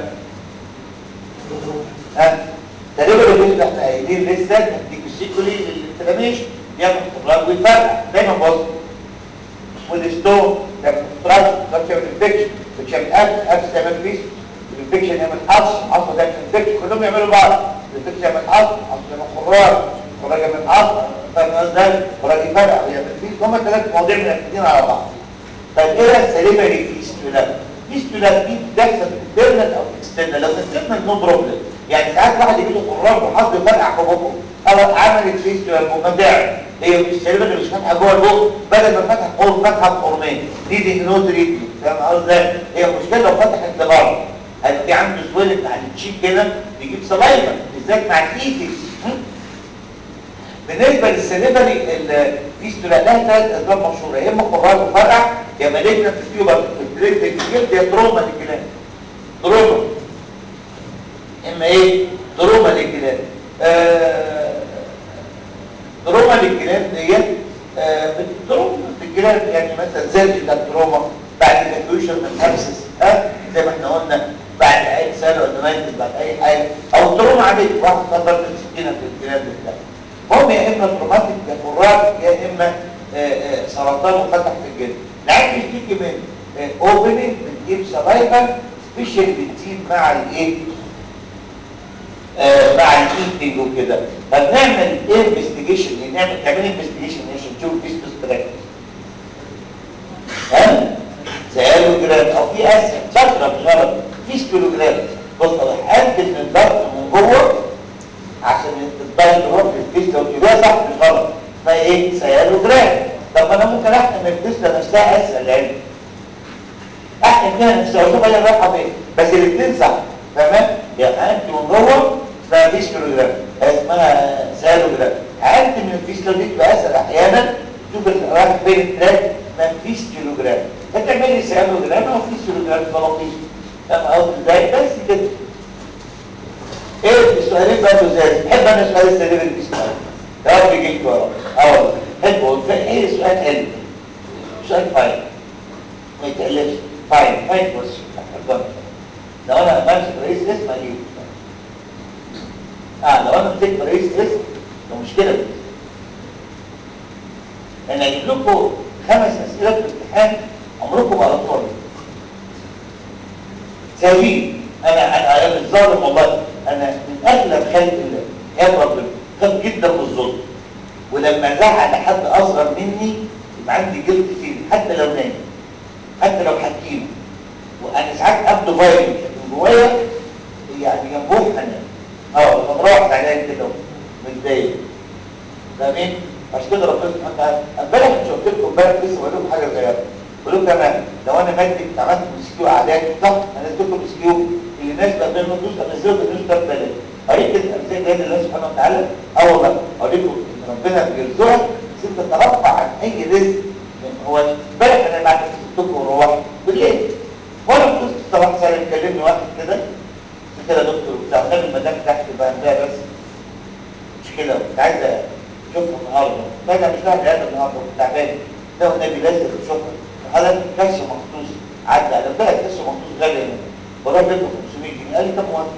ها سليبري فيس ده احنا قايلين لسه هديك السيكولي للانفلاميشن بيعمل اضطراب ويفرق دايما بص والستون بيعمل اضطراب بيعمل انفكشن بيعمل اكس اكس يعمل فيس الانفكشن يعمل حص حص يعمل انفكشن كلهم يعملوا بعض الانفكشن يعمل حص حص يعمل خراج خراج يعمل حص فاهم ازاي خراج يفرق ويعمل فيس هم ثلاث مواضيع مركزين على بعض طيب ايه السليمري فيستولا فيستولا دي بتحصل انترنال او اكسترنال لو انترنال نو بروبلم يعني ساعات واحد يجي له قرار وحظ يفرقع في بقه او عملت فيستولا ممتع هي مش السليمري مش فاتحه جوه البق بدل ما فتح قرن فتحه بقرنين دي دي نو تريتمنت فاهم قصدي هي مشكله لو فتحت لبره هيبقى في عنده سويلنج على التشيك كده بيجيب سلايفا بالذات مع الايتكس بالنسبه للسليفري الفيستولا لها ثلاث اسباب مشهوره يا اما قرار مفرع يا مالجنا في التيوبر في الجلد الجلد يا تروما للجلاد تروما اما ايه تروما للجلاد آه تروما للجلاد ديت آه تروما في الجلاد يعني مثلا سيرجيكال تروما بعد الاكيوشن من ابسس ها زي ما احنا قلنا بعد اي سنه ولا بعد اي حاجه او تروما عاديه واحد صدر من سكينه في الجلاد بتاعه هم يا اما تروماتيك يا فراغ يا اما آآ آآ سرطان وفتح في الجلد العين بيشتكي من اوبننج بتجيب سلايفا سبيشال بتزيد مع الايه ايتنج وكده فبنعمل ايه انفستيجيشن نعمل تعمل انفستيجيشن عشان تشوف فيستوس براكتس ها سيالوجرام او في اسهل شكرا مش غلط فيستولوجرام بص هقدم الضغط من جوه عشان الضغط يروح للفيستولوجرام صح مش غلط اسمها ايه سيالوجرام طب ما انا ممكن احكم الفيستولا نفسها اسهل يعني احكم فيها نفسها واشوف هي رايحه فين بس الاثنين صح تمام يبقى انت من جوه اسمها فيستولوجرام اسمها سيالوجرام عندي من الفيستولوجي تبقى اسهل احيانا تشوف رايح فين التراك ما فيش كيلوجرام فتعملي سيالوجرام او فيستولوجرام فلطيف فاهم قصدي ازاي بس كده ايه السؤالين بقى لزاز بحب انا سؤال السليم اللي بيسمعه يا رب يجيك ورا اه والله حلو ايه السؤال حلو سؤال فاين ما يتقلقش فاين فاين بص لو انا بمسك رئيس اسم اجيبه اه لو انا مسكت رئيس اسم ده مشكله بس انا اجيب لكم خمس اسئله في الامتحان عمركم ما قرأتوها سهلين انا انا انا مش ظالم والله انا من اغلب خلق الله يا ربنا خاف جدا من الظلم ولما زعل حد اصغر مني يبقى عندي جلد فيه حتى لو نايم حتى لو حكيم وانا ساعات ابدو فايلنت من جوايا يعني جنبهم حنان اه ببقى مروح زعلان كده متضايق فاهمين عشان كده ربنا سبحانه وتعالى امبارح مش قلت لكم امبارح لسه بقول لكم حاجه صغيره بقول لكم كمان لو انا مادي عملت مسكيو اعداد صح انا اديت لكم مسكيو اللي الناس بقى بين النصوص انزله بالنصوص ده ببلاش قريت كده امثله جايه لله سبحانه وتعالى اه والله اوريكم ان ربنا بيرزقك بس انت ترفع عن اي رزق هو امبارح انا بعد لكم وروحت بالليل وانا في وسط الصباح سالم كلمني واحد كده قلت كده يا دكتور بتاع خلي المدام تحت بقى ده بس مشكله كنت عايز اشوفها النهارده فانا مش رايح العياده النهارده كنت تعبان ده والنبي لازم اشوفها حضرتك كاش مخصوص عدى على بالك كاش مخصوص غالي يعني بروح ب 500 جنيه قال لي طب موافق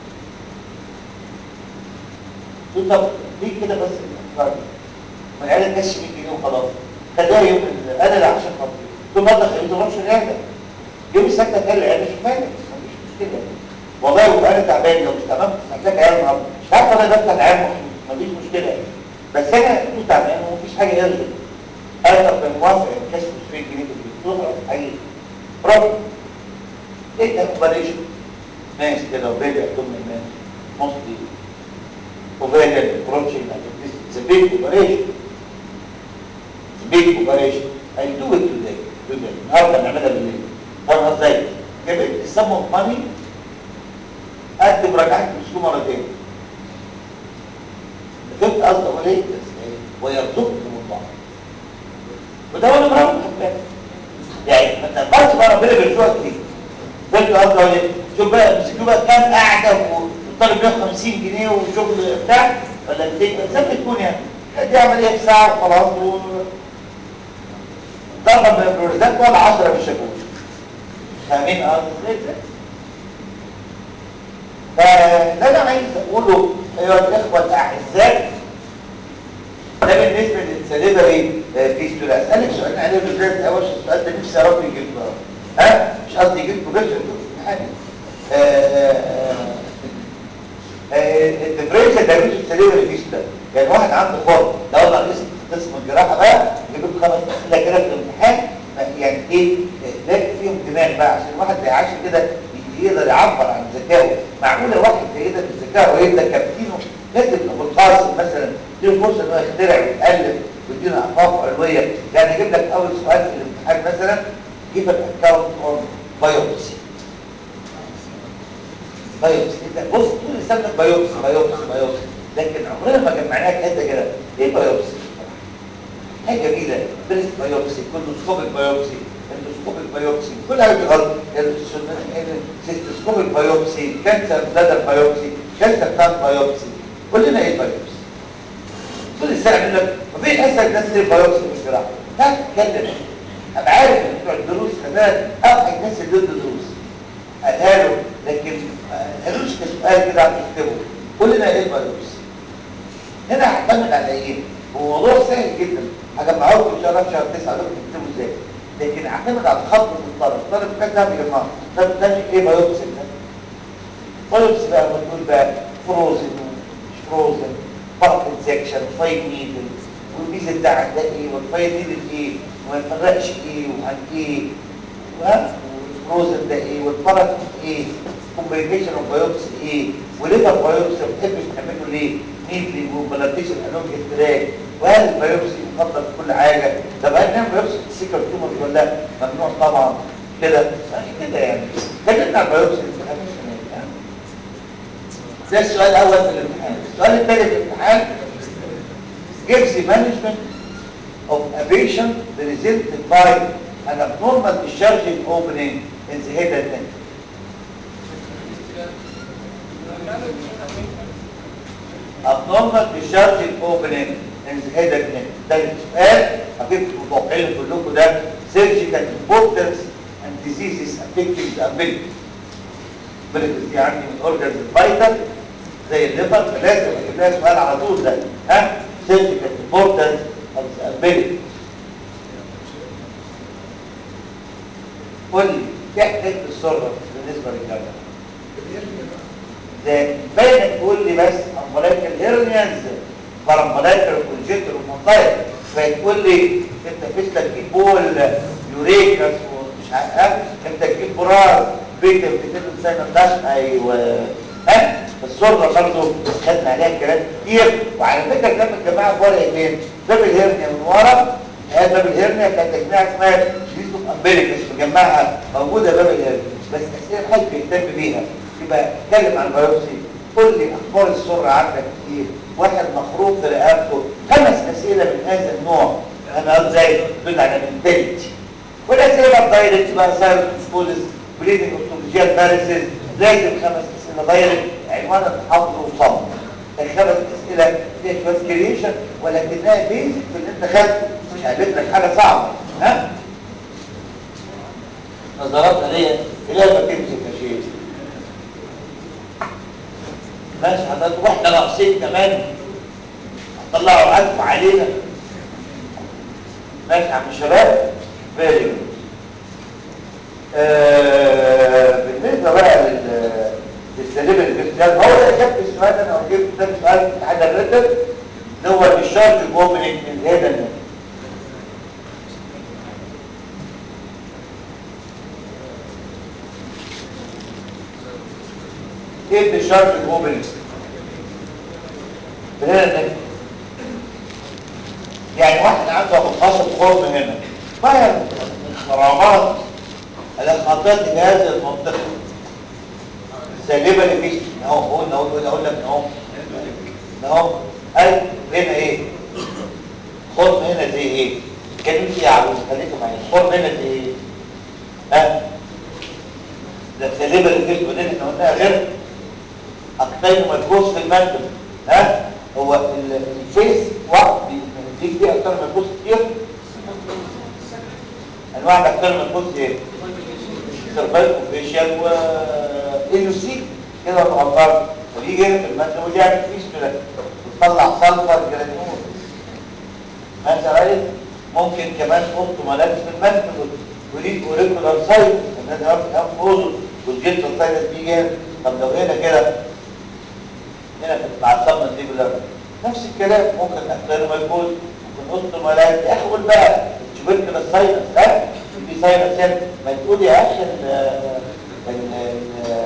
قلت له طب ليه كده بس ما العياده كاش 100 جنيه وخلاص خليها يوم ال- انا اللي عشان خاطري قلت له ما خليته ما اروحش العياده يوم السكته قال لي العياده شوف مالك مفيش مشكله والله وأنا تعبان لو مش تمام محتاج عيال النهارده مش عارف انا بفتح عيال مخصوص مفيش مشكله يعني بس انا كنت تعبان ومفيش حاجه يرجع انا طب موافق كشف 20 جنيه في الدكتور حقيقي برافو ايه ده اوبريشن ماشي كده وبيجي ضمن الناس مصري وبيجي بروتشن اتس ا بيج اوبريشن بيج اوبريشن اي دو ات توداي توداي النهارده نعملها بالليل فاهم ازاي؟ جبت السم اوف ماني قد مراجعات مسكوه مرتين فهمت قصدي اقول ايه؟ ويرزقكم الله وده وانا مروح حبان يعني ما تنفعش بقى ربنا بيرزقك ليه فهمت قصدي اقول ايه؟ شوف بقى مسكوه بقى كام قاعده والطالب بياخد 50 جنيه وشغل بتاع ولا 200 زي ما تكون يعني دي عمليه في ساعه وخلاص و ضربه من البروزات ولا 10 في الشاكوش فاهمين قصدي ازاي؟ فده انا عايز اقوله ايها الاخوه الاعزاء ده بالنسبه للسليفري فيستولا اسالك سؤال عليه بالذات الاول السؤال ده نفسي يا رب يجيب ها مش قصدي يجيب بروفيشن حاجه الديفرنشال دايجنوز السليفري فيستولا يعني واحد عنده خرم لو قلنا اسم قسم الجراحه بقى يجيب لك خمس اسئله كده في الامتحان يعني ايه لاقي فيهم دماغ بقى عشان الواحد ما يعيش كده يقدر يعبر عن ذكائه معقوله واحد زي ده بالذكاء ويبدا كابتنه لازم ابو القاسم مثلا اديله فرصه ان هو يخترع ويتالف ويدينا افاق علويه يعني يجيب لك اول سؤال في الامتحان مثلا جيب لك اكونت اون بايوبسي بايوبسي انت بص طول لسانك بايوبسي بايوبسي بايوبسي لكن عمرنا ما جمعناها كده كده ايه بايوبسي؟ حاجه جميله بريست بايوبسي كولوسكوبيك بايوبسي اندوسكوبيك بايوبسي كل حاجه غلط سيستوسكوبيك بايوبسي كانسر بلادر بايوبسي كانسر تان بايوبسي كلنا ايه بايوبسي كل السنه يقول لك مفيش اسهل ناس ليه بايوبسي في الجراحه لا تتكلم ابقى عارف ان بتوع الدروس كمان ابقى الناس اللي ضد دروس قالها له لكن ما قالوش كسؤال كده عم يكتبه كلنا ايه بايوبسي هنا هعتمد على ايه؟ هو موضوع سهل جدا هجمعه لكم ان شاء الله في شهر 9 لكم تكتبوا ازاي لكن اعتمد على خط الطرف الطرف كان ده يا جماعه ده ده ايه بايوبسي ده بايوبسي بقى بتقول بقى فروزن فروزن بارك انسكشن فايت نيدل والميزه ده عندها ايه والفايت نيدل ايه وما يفرقش ايه وعن ايه والفروزن ده ايه والبارك ايه كومبليكيشن اوف بايوبسي ايه وليفر بايوبسي ما بتحبش تعمله ليه نيدلي وبلاتيشن الونج التراك وهل البايوبسي مفضل في كل حاجه طب هل نعمل بايوبسي سيكر تومر ولا لا ممنوع طبعا كده يعني كده يعني اتكلمنا عن البايوبسي الامتحان يعني ده السؤال الاول في الامتحان السؤال الثاني في الامتحان gives the management of a patient resulted by an abnormal discharging opening in the head and neck abnormal discharging opening in the head and neck ده السؤال اكيد متوقعين كلكم ده surgical importance and diseases affecting the ability umbilicus دي عندي من organs الفيتال زي الليفر فلازم اجيب لها سؤال على طول ده ها surgical importance of the ability قول لي ايه حكايه السره بالنسبه للجبل ده باينك تقول لي بس امبلايكال هيرنياز بارامبلايكال كونجيتر ومنطقه فتقول لي انت فيستك تجيب بول يوريكس ومش عارف انت تجيب براز بيت بتدل سايمون داش ايوه ها السره برضه خدنا عليها كلام كتير وعلى فكره كلام الجماعه فرق فين باب الهرنيا من ورا هي باب الهرنيا كانت تجميع اسمها يوسف امبيريكس مجمعها موجوده باب الهرنيا بس اسئله حد بيهتم بيها يبقى اتكلم عن البيوبسي قول لي اخبار السره عندك ايه واحد مخروط في رقبته خمس اسئله من هذا النوع انا ازاي تدل على منتاليتي والاسئله بقى دايركت بقى سايلنت سكولز بريدنج اوتوفيجيال فارسز لازم خمس اسئله دايركت عنوان الحفظ وصم الخمس اسئله فيها شويه كريشن ولكنها بيزك في اللي انت خدته مش هجيب لك حاجه صعبه ها نظرات ليا الى ما تمسك يا شيخ ماشي حضرتك واحنا ناقصين كمان هتطلعوا ألف علينا ماشي يا عم الشباب فيري جود بالنسبه بقى لل للسليم الاستخدام هو ده اجابه السؤال انا لو جبت ده سؤال في الاتحاد الرتب اللي هو الشرط الاوبننج من هنا ايه الشرط الاوبننج هنا يعني واحد عنده منتصف خرم هنا فهي الخرامات الخطات في هذه المنطقه سالبه لفيش اهو قلنا اقول اقول لك اهو اهو اي هنا ايه خرم هنا زي ايه كان في عروس خليكم معايا خرم هنا زي ايه ها ده سالبه لفيش ودين احنا قلناها غير اكتين مدبوس في المنتج ها هو الفيس واحد دي دي اكتر مدبوس كتير انواع الاكتر مدبوس ايه سيرفايف اوفيشال و ايلوسي كده مغفر ويجي هنا في المنتج ودي يعمل فيش كده وتطلع سلفر جرانيول ماشي يا راجل ممكن كمان تحط ملابس في المنتج وليك اوريكولار سايت الناس عارف كام فوزه والجلد السايت بيجي هنا طب لو هنا كده هنا مع الصمت دي بالله نفس الكلام ممكن اختار مجهول ممكن نص ملاك يا اخي قول بقى شبرت بالساينس ها في ساينس هنا ما تقول يا اخي ال ال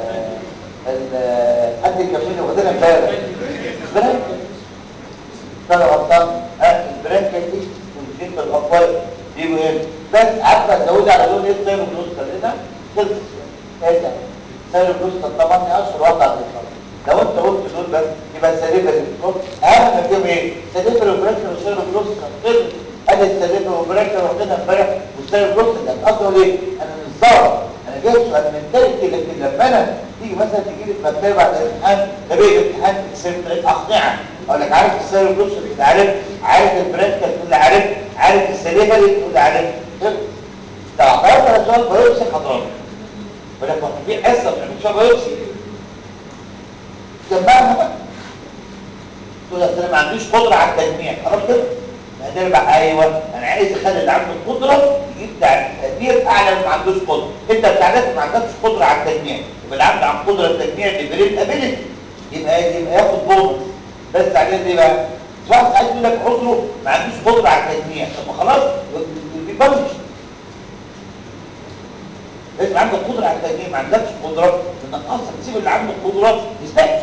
ال حد يكفيني وخدنا امبارح برانك كان غلطان ها البرانك دي والجنب الاطفال يجوا هنا بس عارفه تزودي على دول ايه سايرو بلوستر هنا خلص ايه سايرو بلوستر طبعا اشهر واحد على الفرق لو انت قلت دول بس يبقى السليبه دي اهم ما فيهم ايه سليبه وبريكر وسيرو بلوستر كده ادي السليبه وبريكر واخدها امبارح والسيرو بلوستر ده اصله ليه انا مش ضابط انا جاي سؤال من تلك لكن لما انا تيجي مثلا تجي لي في مكتبه بعد الامتحان ده بيجي امتحان اكسبت اقنعك اقول لك عارف السيرو بلوستر انت عارف عارف البريكر تقول لي عارف عارف السليبه دي تقول لي عارف لو اعترضت على سؤال بايوبسي هضربك ولكن في حصه مش بايوبسي جمعها بقى تقول اصل انا ما عنديش قدره على التجميع خلاص كده هترجع ايوه انا عايز اخلي اللي عنده قدره يجيب تقدير اعلى من اللي ما عندوش قدره انت بتاعتك ما عندكش قدره على التجميع يبقى اللي عنده عن قدره التجميع دي بريد ابيلتي يبقى يبقى ياخد بونص بس عليه ليه بقى واحد عايز يقول لك عذره ما عندوش قدره على التجميع طب ما خلاص بيبلش لازم عندك قدره على التجميع ما عندكش قدره تنقصك تسيب اللي عنده قدره يستكفي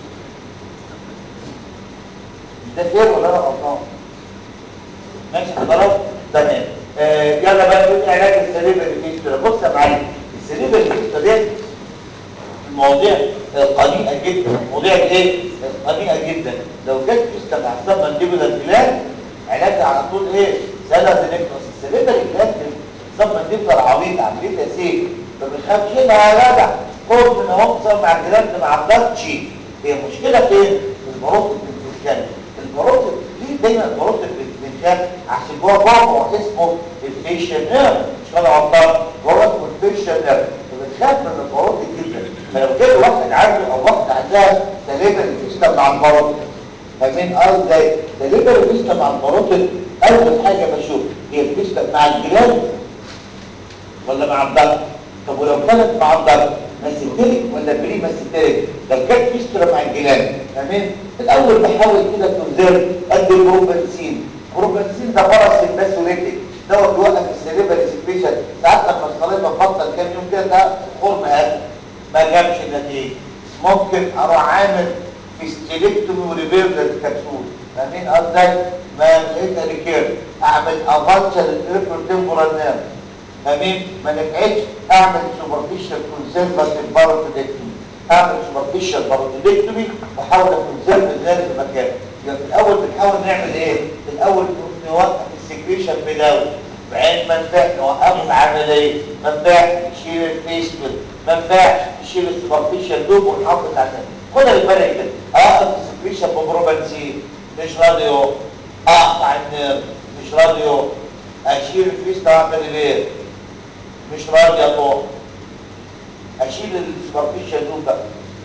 ده فين ولا انا غلطان ماشي حضرتك تمام آه يلا بقى نقول علاج السليبه الفيستولا بص يا معلم السليبه الفيستولا دي المواضيع قليله جدا مواضيع ايه قليله جدا لو جت فيستولا مع حساب منديبولا الجلاد علاجها على طول ايه سنه دينكتوس السليبه الجلاد حساب منديبولا عبيط عمليه سيف ما بنخافش لها يا جدع خوف من اهو مع الجلاد ما عضلتش هي المشكله فين؟ في المرض الانفكشن المرض ليه دايما المرض الانفكشن عشان جوه بابا اسمه الفيشن نيرف مش كده غلطان جوه اسمه الفيشن نيرف فبنخاف من المرض جدا فلو جه واحد عنده او واحد عندها تليفر الفيشن مع المرض فاهمين اه ازاي تليفر الفيشن مع المرض اول حاجه بشوف هي الفيشن مع الجلاد ولا مع الضغط طب ولو كانت مع الضغط ماسيتيريك ولا بري ماسيتيريك لو كانت فيسترا مع الجلاد تمام الاول بحاول كده تنزل قد البروبنسين البروبنسين ده باراسيت باسوليتيك دوت بيوقف السليبر ريسبيشن ساعات لما الصليب بطل كام يوم كده ده خرم قلب ما جابش نتيجه ممكن اروح عامل فيستيليكتومي وريفيرس كبسول فاهمين قصدي ما لقيتها ريكير اعمل افانشر للريفر تمبورال نيرف امين ما نفعتش اعمل سوبرفيشال كونسيرفاتيف بارودكتومي اعمل سوبرفيشال بارودكتومي واحاول اكونسيرف النيرف مكانه يبقى في الاول بنحاول نعمل ايه في الاول نوقف السكريشن بدواء بعين ما نفعش نوقفه العمليه ما نفعش نشيل الفيسبل ما ينفعش نشيل السوبرفيشال لوب ونحافظ على النيرف خدها بالبلد كده اوقف السكريشن ببروبنسين مش راديو اقطع النيرف مش راديو اشيل الفيس ده واعمل ايه مش راضي اطوع اشيل السوبرفيشال لوب بقى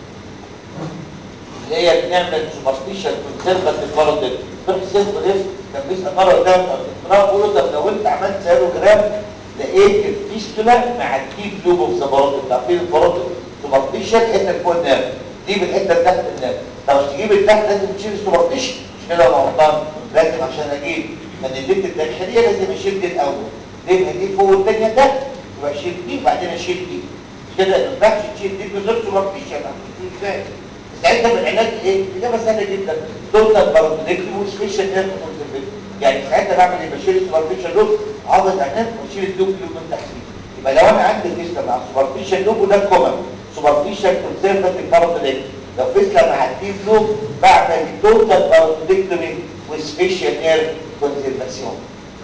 اللي هي بنعمل سوبرفيشال كونسيرفاتيف باروديل دكتور سيف بريس كان بيسال مره قدام الدكتوراه بيقول له طب لو انت عملت سيروجرام لقيت الفيستولا مع الديب لوب اوف ذا باروديل تعرفين الباروديل سوبرفيشال حته فوق النيرف دي بالحته اللي تحت النيرف طب عشان تجيب اللي تحت لازم تشيل السوبرفيشال مش كده ولا غلطان لازم عشان اجيب من الليفت الداخليه لازم اشيل دي الاول دي دي فوق والثانيه تحت يبقى اشيل دي وبعدين اشيل دي كده ما ينفعش تشيل دي من غير سوبرفيشال هتشيل ازاي ساعتها بالعلاج ايه اجابه سهله جدا توتال بارودكتيف وسبيشال نيرف كونسرفيشن يعني ساعتها بعمل ايه بشيل السوبرفيشال لوب عاوز عنان واشيل الدوب لوب من تحتيه يبقى لو انا عندي فيسلا مع السوبرفيشال لوب وده كومن سوبرفيشال كونسرفاتيف بارودكتيف لو فيسلا مع الديب لوب بعمل توتال بارودكتيف وسبيشال نيرف كونسرفاسيون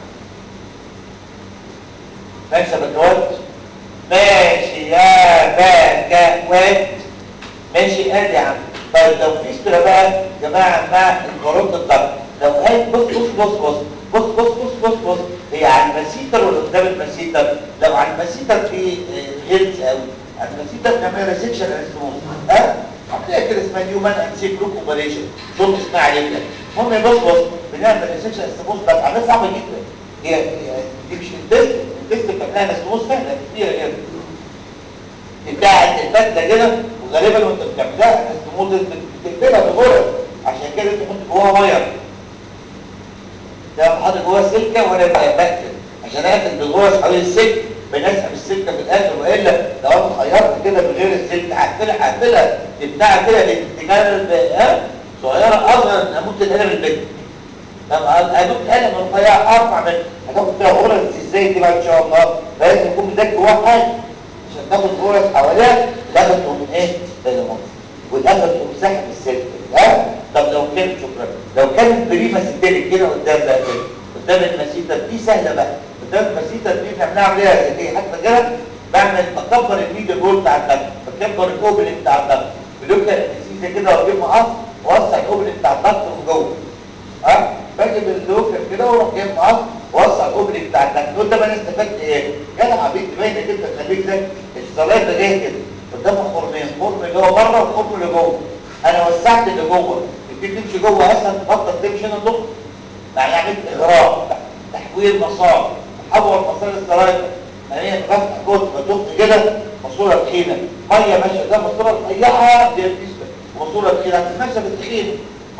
ماشي يا بكوات ماشي يا بكوات ماشي ادي يا عم طيب لو في استرا بقى يا جماعه مع الكورونا الضغط لو هاي بص بص بص بص بص بص بص بص بص هي على المسيتر ولا قدام المسيتر لو على المسيتر في غلس قوي على المسيتر بنعمل ريسكشن انستموس ها هتلاقي كده اسمها هيومن انسيكلوك اوبريشن شغل اسمها عليها المهم بص بص بنعمل ريسكشن انستموس بس عمليه صعبه جدا هي دي مش التست التست بتعملها انستموس سهله كبيره جدا بتاعت الفتله كده وغالبا وانت بتعملها الاسطموز بتقفلها بغرز عشان كده انت تحط جواها ميه ده بحط جواها سلكه وانا بقفل عشان اقفل بغرز حوالين السلك بنسحب السلكه في الاخر والا لو انا خيرت كده من غير السلك هقفلها هقفلها دي بتاع كده الاتجاه ها صغيره اصغر من عمود القلم البيت طب ادوك القلم الرفيع ارفع من هتاخد فيها غرز ازاي دي بقى ان شاء الله لازم يكون مذاكر جواها حاجه عشان تاخد غرز حواليها لازم تقوم ايه لازم والاخر تقوم ساحب السلك ها طب لو كان شكرا لو كان بريمه ستيرك كده قدام بقى كده قدام المسيتر دي سهله بقى قدام المسيتر دي بنعملها عمليه ذاتيه حتى كده بعمل بكبر الميدل رول بتاع الدم بكبر الاوبن بتاع الدم بلوكا الانسيزه كده واجيب مقص واوسع الاوبن بتاع الضغط من جوه ها باجي باللوكا كده واروح جايب مقص واوسع الاوبن بتاع الدم دول ده بقى انا استفدت ايه جدع عبيد باينه جدا خليك ده الصلاه ده جاي كده قدامها خرمين خرم اللي هو بره وخرم اللي جوه انا وسعت اللي جوه تبتدي تمشي جوه اسهل تبطل تمشي هنا تخرج يعني عملت اغراء تحويل مسار تحول مسار السراير يعني هي بفتح كتب بتخت كده ماسوره تخينه ميه ماشيه ده ماسوره رفيعه دي الجسم ماسوره تخينه ماشيه بالتخينه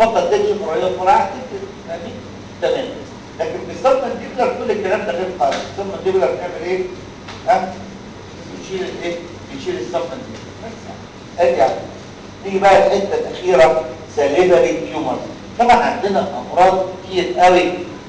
بطل تكشف رؤيه فراعه تكتب فاهمين تمام لكن في الصدمه الديبلر كل الكلام ده غير قابل الصدمه الديبلر بنعمل ايه ها بنشيل الايه بنشيل الصدمه الديبلر بس ارجع نيجي بقى الحته الاخيره سليفري تيومر طبعا عندنا امراض كتير قوي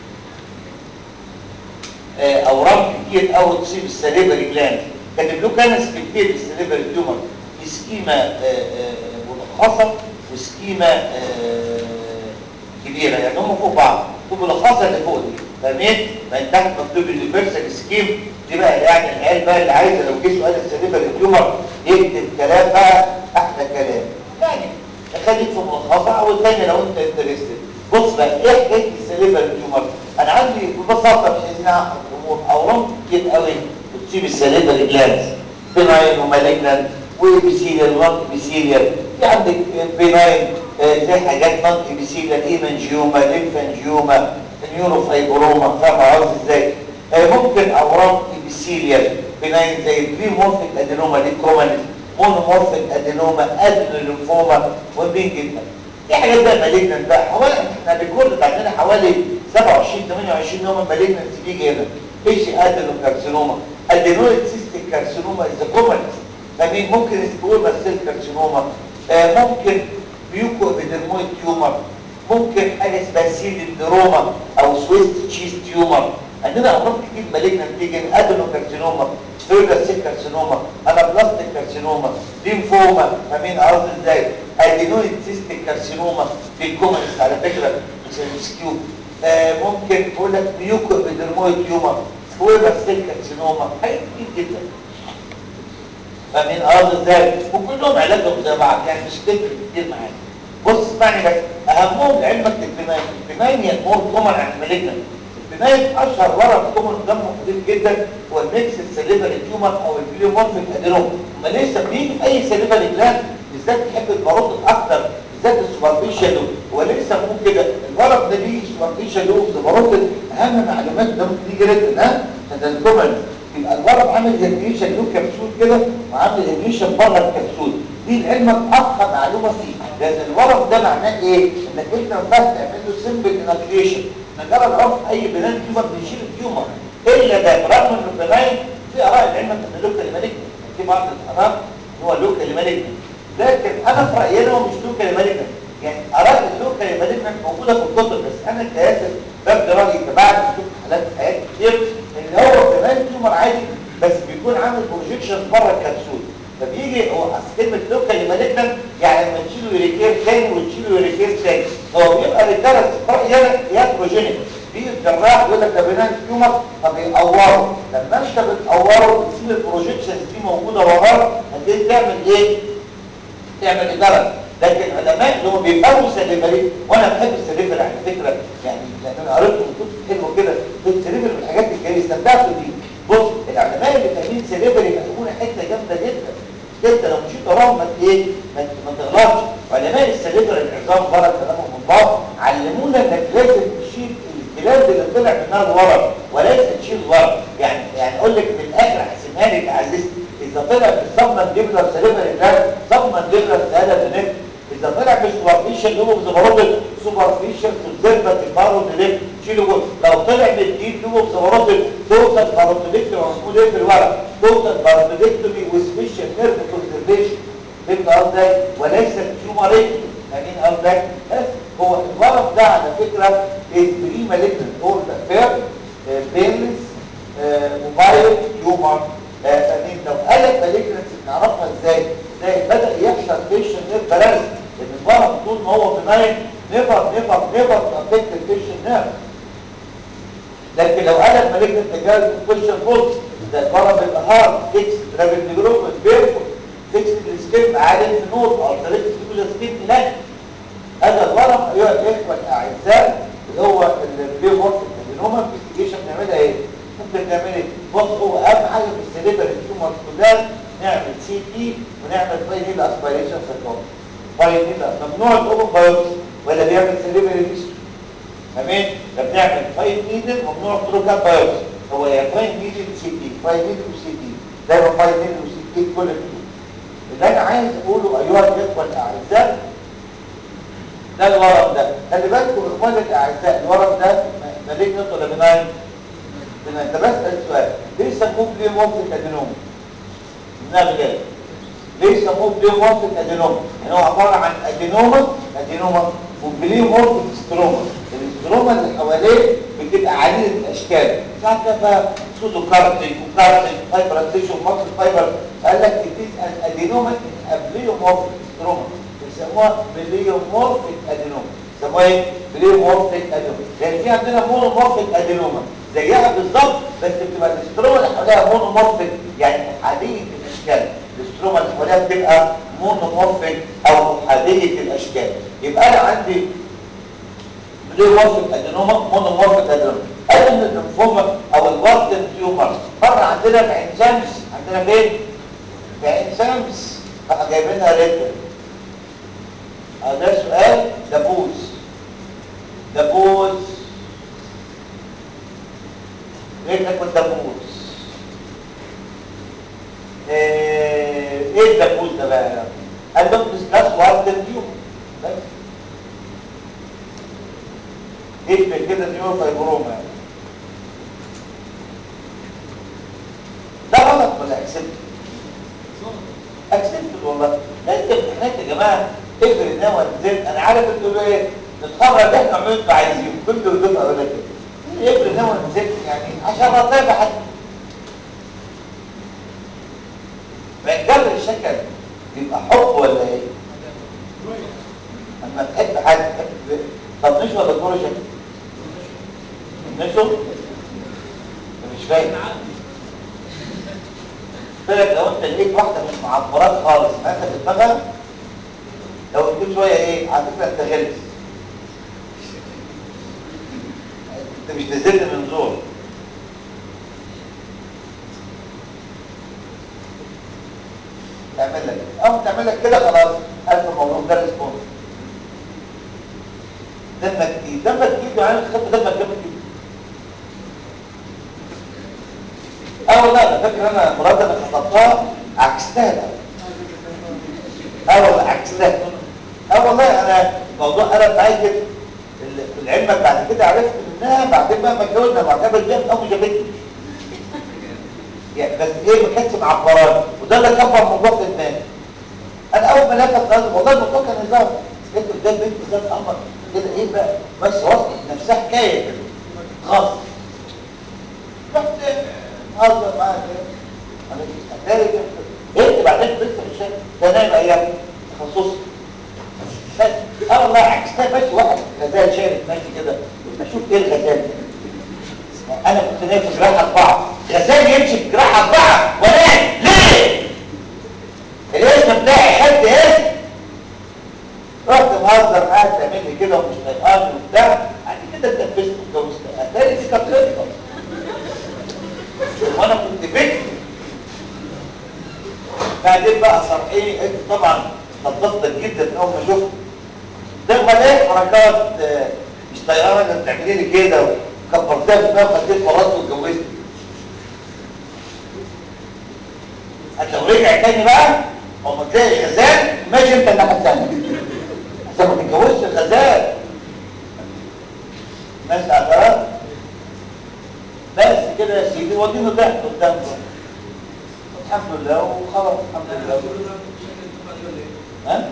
آه، اورام كتير قوي تصيب السليفري جلاند كاتب له كانس كتير السليفري تيومر في سكيما آه، آه، ملخصه وسكيما آه، كبيره يعني هم فوق بعض الملخصه اللي فوق دي فاهمين؟ فانت تحت مكتوب يونيفرسال سكيم دي بقى يعني العيال بقى اللي عايزه لو جه سؤال السليفري تيومر يكتب كلام بقى احلى كلام يعني خليك في ملخصه او الثانيه لو انت انترستد بص بقى ايه حكايه السليفري تيومر انا عندي ببساطه مش عايزين نعقد الامور اورام كتير قوي بتصيب السليفري جلاندز بناين ومالجنان وابيثيليال ونون ابيثيليال في عندك بناين آه، زي حاجات نون ابيثيليال ايمنجيوما ليمفانجيوما نيوروفايبروما فاهم قصدي ازاي آه، ممكن اورام ابيثيليال بناين زي البريمورفيك ادينوما دي كومانيز مونومورفيك ادينوما ادينوليمفوما مهمين جدا في حاجات بقى مالجنان بقى حوالي احنا ريكورد عندنا حوالي 27 28 نوع من مالجنان بيجي هنا ايش ادينوكارسينوما ادينويد سيستيك كارسينوما از كومانيز فمين ممكن سكوما سيل كارسينوما آه ممكن بيوكو ابيدرمويد تيومر ممكن حاجه اسمها سيلندروما او سويست تشيز تيومر عندنا امراض كتير مالجنا بتيجي ادينوكارسينوما سفيرجا سيل كارسينوما انابلاستيك كارسينوما ليمفوما فاهمين قصدي ازاي ادينويد سيستيك كارسينوما في الكومنتس على فكره مش السكيو آه ممكن بقول لك بيوكو ابيدرمويد تيومر سكويما سيل كارسينوما حاجات كتير جدا فاهمين قصدي ازاي وكلهم علاجهم زي بعض يعني مش تفرق كتير معاك بص اسمعني بس اهمهم لعلمك البناين البناين هي مور كومن عن المالجنان البناين اشهر ورم كومن دمه خفيف جدا هو الميكس السليفري تيومر او البليومورفيك ادينوم ما ليس بيجي في اي سليفري جلاند بالذات تحب الباروت اكتر بالذات السوبرفيشال لوب وليس مو كده الورم ده بيجي سوبرفيشال لوب الباروت اهم معلومات ده ممكن يجي ريتن ها هذا الكومن يبقى الورم عامل زي الريشن له كبسول كده وعامل الريشن بره الكبسول دي لعلمك اقصى معلومه فيه لان الورم ده معناه ايه انك انت ما ينفعش تعمل له سمبل انكليشن نجرب العرف اي بنان تيومر بيشيل التيومر الا ده برغم انه بناين في اراء العلم ان لوكال مالجنت في بعض الاراء ان هو لوكال مالجنت لكن انا في رايي هو مش لوكال مالجنت يعني اراء اللوكال مالجنت موجوده في الكتب بس انا كياسر ببدي رايي بعد ما شفت حالات في حياتي كتير ان هو كمان تيومر عادي بس بيكون عامل بروجيكشن بره الكبسول فبيجي هو اصل كلمه لوكال مالجنت يعني لما تشيله يوريكير تاني وتشيله يوريكير تاني هو بيبقى ريكارنس رايي ياتروجينيك بيجي الجراح يقول لك ده بنان تيومر فبيقوره لما انت بتقوره بتسيب البروجيكشنز دي موجوده وراه هتبتدي تعمل ايه؟ تعمل اداره لكن علماء اللي هم بيفهموا السليفري وانا بحب السليفري على فكره يعني لان انا قريت كتب حلوه كده السليفري من الحاجات اللي استمتعت بيه بص العلماء اللي فاهمين سليفري فهمونا حته جامده جدا انت لو مشيت وراهم ما ايه ما ما تغلطش علماء السليفري العظام بره كلامهم من بعض علمونا انك لازم تشيل الجلاد اللي طلع منها الورم وليس تشيل الورم يعني يعني اقول لك من الاخر احسبها لك عزيزتي اذا طلع في الصدمه الدبلر سليفري ده صدمه الدبلر سهله بنفس اذا طلع في سوبرفيشال لوب زبروت سوبرفيشال كونزرفاتيف بارو ديليف شيلوا جزء لو طلع من الديب لوب زبروت توتال باروتودكتومي موجود ايه في الورق توتال باروتودكتومي وسبيشال نيرف كونزرفيشن فهمت قصدي وليس تيومريك فاهمين قصدي بس هو الورم ده على فكره از بري مالجنت هو فير بينلس موبايل تيومر فاهمين لو قلب مالجنت نعرفها ازاي ازاي بدا يحصل فيشن نيرف بالانس لان الورم طول ما هو بناين نيفر نيفر نيفر افكت الفيشن نيرف لكن لو قلب مالجنت تجارب الفيشن بولس ده الورم بيبقى هارد فيكس رابيد ديفلوبمنت بيرفول فيكس السكين عالي في نوت او طريقه سكين سكين لا هذا الورم ايها الاخوه الاعزاء اللي هو البيومورف الادينوما انفستيجيشن بنعملها ايه ممكن نعمل ايه بص هو اهم حاجه في السليبر التيومر كلها نعمل سي تي ونعمل باينيل اسبيريشن سيركوم باينيل ممنوع الاوبن بايوبسي ولا بيعمل سليبر هيستوري تمام ده بنعمل فاين نيدل ممنوع تروكات بايوبسي هو يا فاين نيدل سي تي فاين نيدل وسي تي دايما فاين نيدل وسي تي كل الكتب اللي انا عايز اقوله ايها الاخوه الاعزاء ده الورم ده خلي بالكم اخواني الاعزاء الورم ده مالجنت ولا بناين بناين طب اسال سؤال ليه سموه بليومورفيك ادينوم منها بجد ليه سموه بليومورفيك ادينوما يعني هو عباره عن ادينوما ادينوما وبليومورفيك ستروما الاستروما اللي حواليه بتبقى عديده الاشكال ساعات بقى سودو كارتيك وكارتيك فايبراتيشن ماسل فايبر قال لك دي الادينوما بليومورفيك ستروما بيسموها بليومورفيك ادينوما بيسموها ايه بليومورفيك ادينوما لان في عندنا مونومورفيك ادينوما زيها بالظبط بس بتبقى الاستروما اللي حواليها مونومورفيك يعني احاديه الاشكال الاستروما اللي حواليها بتبقى مونومورفيك او احاديه الاشكال يبقى انا عندي بليومورفيك ادينوما مونومورفيك ادينوما قال ان الليمفوما او البارتن تيومر بره عندنا في عين شمس عندنا فين في عين شمس احنا جايبينها ريتم اه ده سؤال دبوس دبوس ريتك والدبوس ايه ايه الدبوس ده بقى قال لهم ديسكاس وارتن تيومر بس اكتب كده نيورو فايبروما يعني ده غلط ولا اكسبت اكسبت والله لا انت امتحانات يا جماعه افرض ان هو نزلت انا عارف انتوا تقولوا ايه نتخرج احنا عملنا انتوا عايزين كل دول اقول لك كده افرض ان هو نزلت يعني عشان رطيبه حد فالجبر الشكل يبقى حب ولا ايه؟ اما تحب حد تحب طب نشوى ولا كوره شكل؟ نشوى؟ مش فاهم قلت لك لو انت لقيت واحده مش معبراك خالص ما انت في دماغها لو قلت شويه ايه على فكره انت غلس انت مش نزلت من زور تعمل لك او تعمل لك كده خلاص الف مبروك ده ريسبونس دمك تقيل دمك تقيل يعني تخف دمك جامد جدا اه والله انا فاكر انا مرات انا خطبتها عكستها بقى اه والله عكستها اه والله انا الموضوع قلب معايا كده ال- لعلمك بعد كده عرفت منها بعدين بقى ما اتجوزنا معجبه بيها من اول جابتني يعني بس ايه ما كانتش معبراني وده اللي كبر الموضوع في دماغي انا اول ما لفت نظري والله الموضوع كان هزار لقيت قدام بنت ذات قمر كده ايه بقى بس وصلت نفسها حكايه كده خالص رحت هزر معاها كده انا اتاري انت بعدين بنت مش ده نايم ايام تخصصي بس اه والله عكستها ماشي واحد غزال شارب ماشي كده قلت اشوف ايه الغزال ده انا كنت نايم في جراحه اربعه غزال يمشي في جراحه اربعه ولا ليه الاسم بتاعي حد اسم رحت مهزر معاها تعمل لي كده ومش طايقاني وبتاع بعد كده اتنفست واتجوزت اتاري دي كانت خطه وانا كنت فكر بعدين بقى صار ايه انت طبعا خططت جدا اول ما شفت ده امال ايه حركات آه، مش طياره انت بتعملي لي كده وكبرتها في دماغي وخديت مرات واتجوزت حتى لو رجع تاني بقى اما تلاقي غزال ماشي انت الناحيه الثانيه عشان ما تتجوزش الغزال ماشي اعتراض بس كده يا سيدي ودينا ضحك قدام الحمد لله وخلاص الحمد لله ها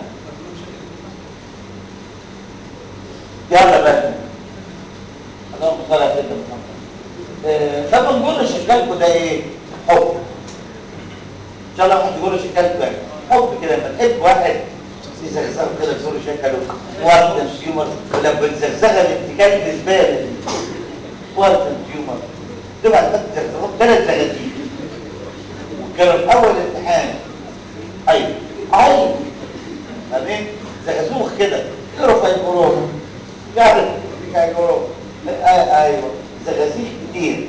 يلا بقى اللهم صل على سيدنا محمد آه، طب نقول لشكلكم ده ايه حب ان شاء الله واحد يقول لشكلكم يعني حب كده لما تحب واحد يزغزغه كده يزور شكله ورد تيومر ولما بتزغزغها بنت كلب زباله ورد تيومر تبقى تحط زغزغهم ثلاث زغازيق وكانوا في اول امتحان ايوه ايوه بعدين زغزوخ كده يقروا فايبروما يعني فايبروما ايوه زغازيق كتير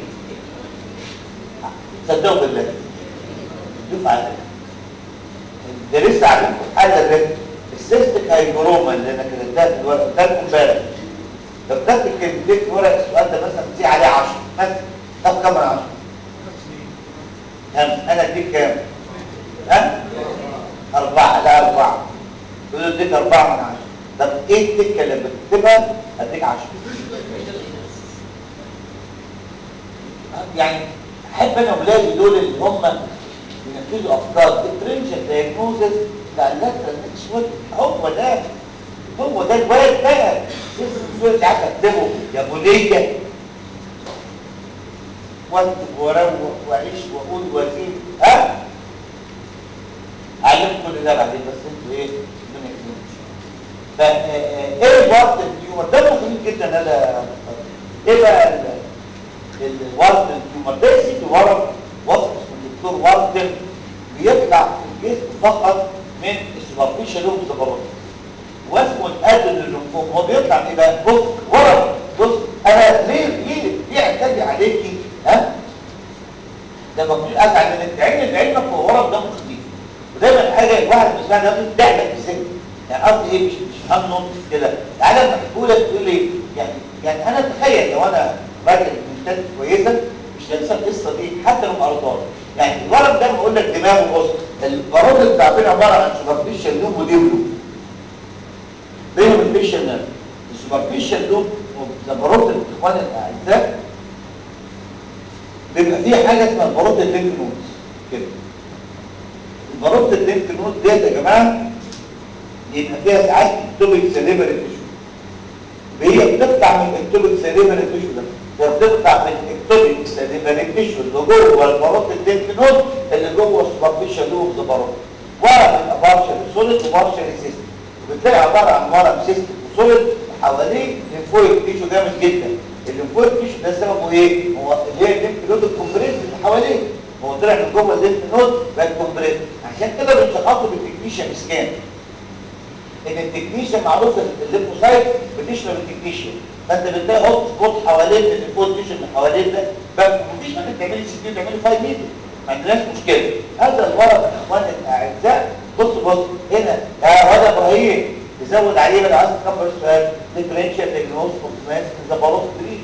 صدقوا بالله شوف على ده لسه عاملكم حل الرجل السيستك هايبروما اللي انا كتبتها في الورقه ده لكم امبارح لو كتبت كلمتين في ورقه السؤال ده مثلا تدي عليه 10 مثلا طب كام من 10 كام انا اديك كام ها أربعة لا أربعة تقول اديك أربعة من عشرة طب ايه التكه اللي بتكتبها اديك 10 يعني احب انا اولادي دول اللي هم بينفذوا افكار differential diagnosis بتاع اللاترال نكسوال هو ده هو ده الواد بقى لسه مش عارف اكتبه يا ابو ليه واكتب واروق واعيش واقول وازيد ها علمت كل ده بعدين بس انتوا ايه ربنا يكرمكم فا ايه الوقت التيومر ده مهم جدا هذا ايه بقى الورد التيومر ده يا سيدي ورم وصف اسمه الدكتور وارتن بيطلع في الجسم فقط من السوبرفيشال لوب زبرات واسمه الادن الليمفوم هو بيطلع ايه بقى بص ورم بص انا ليه ليه ليه اعتدي عليكي ها ده مفروض ازعل من العلم لعلمك هو ورم ده مش ودايما حاجه الواحد بيسمعها ده بتعلق في ذهنه يعني قصدي ايه مش مش همنه كده تعالى لما احكوا لك تقول لي يعني يعني انا تخيل لو انا راجل من كويسه مش هنسى القصه دي حتى لو قريتها يعني الورم ده بقول لك دماغه بص البارود التعبير عباره عن سوبرفيشال لوب وديبلو بينهم الفيشال نيرف السوبرفيشال لوب والبارود الاخوان الاعزاء بيبقى فيه حاجه اسمها البارود الليمف نودز كده البارود الليمف نود ديت يا جماعه يبقى فيها ساعات اكتوبيك سيريبرال تيشو هي بتطلع من الاكتوبيك سيريبرال تيشو ده هي بتطلع من الاكتوبيك سيريبرال تيشو اللي جوه البارود الليمف نود اللي جوه السوبرفيشال لوب البارود ورم بيبقى بارشل سوليد وبارشل سيستم وبتلاقي عباره عن ورم سيستم وسوليد وحواليه ليمفويد تيشو جامد جدا الليمفويد تيشو ده سببه ايه هو اللي هي الليمف نود الكومبريس اللي حواليه هو طلع من جوه الليمف نود بقى كومبريس عشان كده بنشخصه بالتكنيشن سكان ان التكنيشن معروف الليمفوسايت بتشرب التكنيشن فانت بتلاقي هوت سبوت حوالين الليمفويد تيشو اللي حوالين ده فمفيش مانع تعملي سي تي تعملي 5 متر ما عندناش مشكله هذا الورق اخوان الاعزاء بص بص هنا يا واد ابراهيم تزود عليه بقى عايز تكبر السؤال ديفرنشال ديجنوز اوف زبروت بريد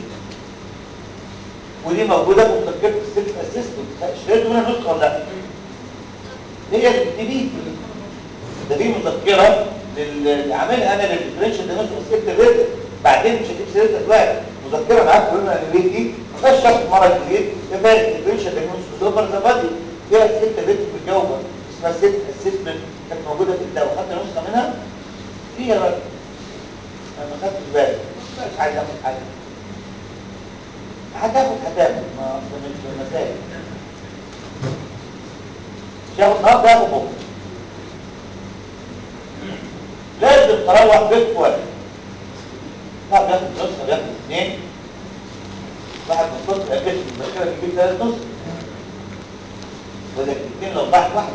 ودي موجوده في مذكره السيلف اسيستنت اشتريتوا منها نسخه ولا لا هي اللي ده في مذكره اللي عاملها انا للديفرنشال ديجنوز اوف سيلف ريت بعدين مش هجيب سيرتها دلوقتي مذكره معاك كلنا الريت دي ما فيهاش شرط مره جديد كفايه الديفرنشال ديجنوز اوف ذا بادي فيها سيلف ريت بالجوبه اسمها سيلف اسيستمنت كانت موجوده في الدواء خدت نسخه منها فيها بقى انا ما خدتش بالي مش عايز اخد حاجه هتاخد هتاخد ما مش بالمسائل مش هاخد النهارده هاخد بكره لازم تروح بيت واحد لا بياخد نسخه بياخد اثنين واحد من الصوت اكيد المذكره بيجيب ثلاث نسخ وده الاثنين لو ضاعت واحده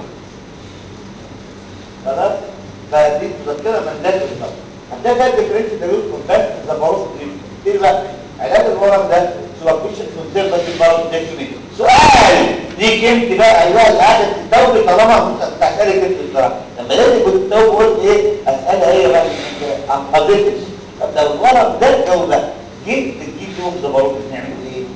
خلاص فدي مذكره من ذات النظر هتلاقي بقى الديفرنس ده يذكر بس زبروس ايه بقى علاج الورم ده سوبرفيشن كونسيرفا في البارد ديكتومي سؤال ليك انت بقى ايها اللي قاعده تتوبي طالما انت بتسالك انت بصراحه لما لازم كنت تتوب قلت ايه اسالها هي بقى عن حضرتك طب لو الورم ده الجو ده جيت تجيب يوم زبروس نعمل ايه؟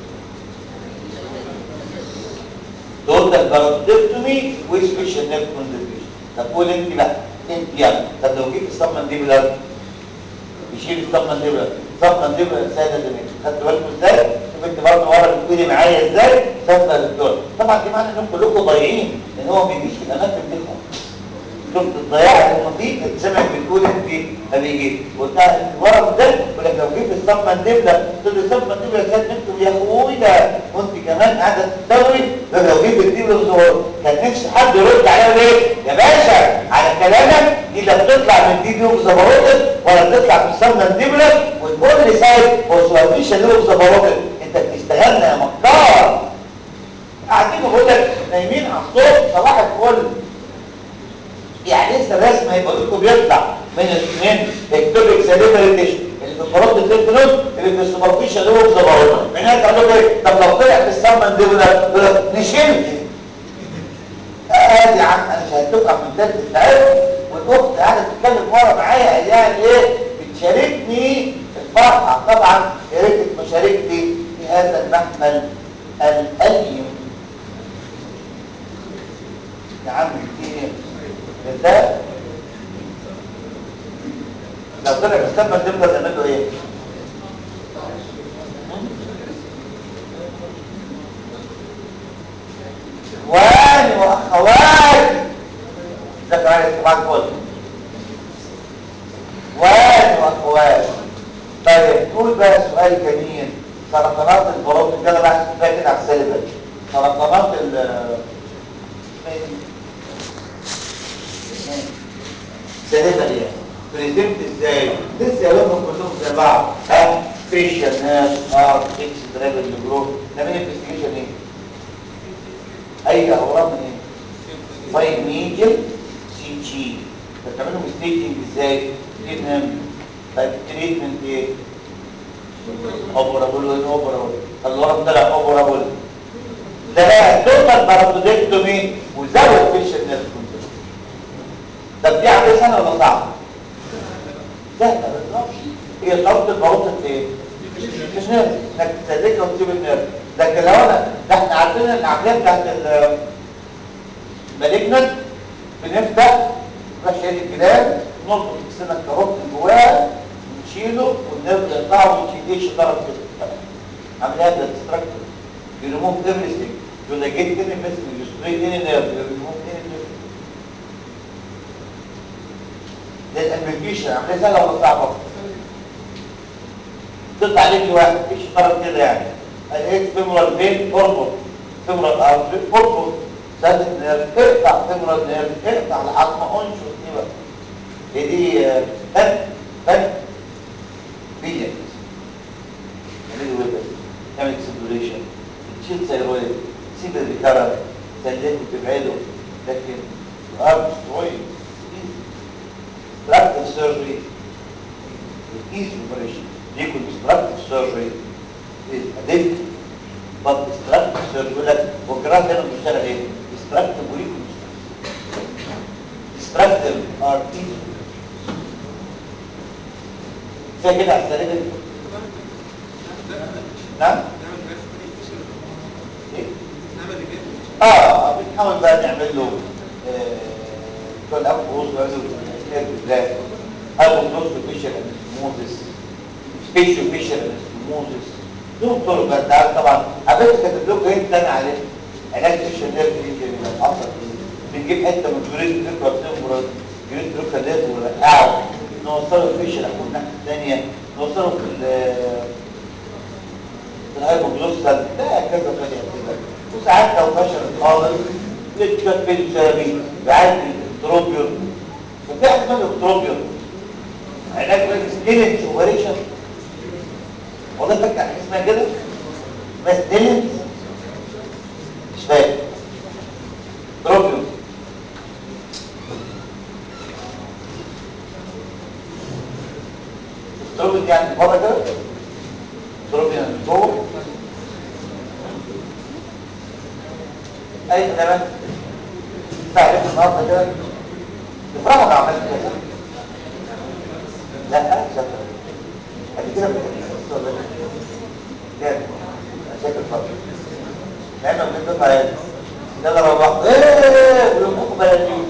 دول ده البارودكتومي وسبيشال نيرف كونزرفيشن طب قول انت بقى انت يعني طب لو جيت الصمم دي بلاد يشيل الصمم دي بلاد الصمم دي بلاد ساده جميل خدت بالكم ازاي شوف انت برضه ورا بتقولي معايا ازاي ساده للدول طبعا دي معنى انكم كلكم ضايعين لان هو ما بيجيش في الاماكن دي خالص شفت الضياع اللي فيه سمعت بتقول انت ما بيجيش قلتها الورم ده يقول لك لو جيت الصمم النبله تقول لي الصمم النبله كانت انتوا يا اخوي ده وانت كمان قاعده تستوري ده لو جيت النبله الظهور كان نفسي حد يرد عليها ليه يا باشا على كلامك دي لا بتطلع من دي يوم زبروتك ولا بتطلع من الصمم النبله وتقول لي سايب هو سوافيش اللي هو زبروتك انت بتستهلنا يا مكار قاعدين بقول لك نايمين على الصوت صباح الفل يعني لسه الرسم هيبقى لكم بيطلع من الاثنين اكتوبيك سيريبرال تيشو اللي في الفرط الليمف نود اللي في السوبرفيشال اللي هو الزبروت من هنا قال لكم ايه طب لو طلع في السمن دي ولا نشيل ادي عم انا شهدتكم من الدرس بتاعتكم والاخت قاعده تتكلم ورا معايا يعني ايه بتشاركني في الفرحه طبعا يا ريتك ما شاركتي في هذا المحمل الاليم يا عم في ايه ده لو طلع مستقبل تفضل تعمل له ايه؟ اخواني واخواتي ازيك يا علي صباح الفل اخواني واخواتي طيب نقول بقى سؤال جميل سرطانات البروز كده بقى كفايه كده على السلبه سرطانات ال اسمها ايه دي؟ سلبه ايه؟ بريزنت ازاي؟ لسه يومهم كلهم زي بعض ها فيشل ناس ار اكس درابل جروب نعمل انفستيجيشن ايه؟ اي اورام ايه؟ فاين ميجل سي جي بتعملهم ستيجنج ازاي؟ تفهم طيب تريتمنت ايه؟ اوبرابول وين اوبرابول الورم طلع اوبرابول ده بقى توتال بارادوكتومي وزود فيشل نيرف كونترول طب دي عمليه سهله ولا صعبه؟ سهله بالظبط هي صعوبه الباروتة ايه؟ مش نيرف انك تسلكها وتسيب النيرف لكن لو انا ده احنا عارفين ان العمليه بتاعت المالجنت بنفتح نروح شايل الجلال نربط السنه الكاروت اللي جواها ونشيله والنيرف يقطعه ونشيل ضرب كده عمليه ديستراكتور يريموف everything يقول لك جيت تاني بس يسبري تاني نيرف يريموف تاني نيرف ده الامبليكيشن عمليه سهله ولا صعبه؟ تطلع عليك واحد ايش ضرب كده يعني لقيت فيمورال فين اربط فيمورال ارتري اربط سد نيرف اقطع فيمورال نيرف اقطع لحد ما انشر دي بقى هي دي فن فن بيليانز نعمله ايه بس تعمل اكسبلوريشن تشيل ثيرويد تسيب الريكارنت تسلكه تبعده لكن ار destroying destructive surgery easy operation ليكون destructive surgery is a difficult but destructive surgery يقول لك هو الجراح دايما بيشتغل ايه؟ destructive وليكون destructive are easy زي كده على السرير نعم ايه اه بنحاول بقى نعمل له كل اب بوز وعمل بلاك ابو بوز فيشر موزس سبيشال فيشر موزس دول طرق بقى انت عارف طبعا حبيت كاتب لكم ايه تاني عليه علاج فيشر نيرف انجري من الاثر بنجيب حته من جريد فكره بتمرض جريد فكره ديت ونرقعه نوصله الفيشر احنا الناحيه الثانيه نوصله في الهايبوجلوسال لا كذا طريقه كده وساعات لو فشل خالص نتكت بالثيرابي بعد التروبيون ففي حاجه اسمها التروبيون علاج سكيلنج اوبريشن والله فاكر حاجه اسمها كده بس ديلنج مش فاهم تروبيون التروبيون دي يعني بره كده تروبيون من جوه اي تمام تعرف النهارده كده تفرحوا لو عملت كده لا شكرا ادي كده بتحس ولا لا لا شكرا خالص لانه بنضيف على ده انا روحت ايه ويقوموا بلدي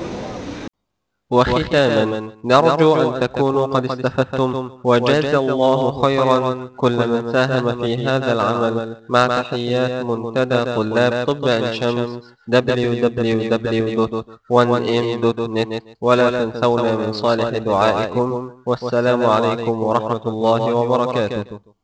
وختاما نرجو أن تكونوا قد استفدتم وجاز الله خيرا كل من ساهم في هذا العمل مع تحيات منتدى طلاب طب عين شمس www.1m.net ولا تنسونا من صالح دعائكم والسلام عليكم ورحمة الله وبركاته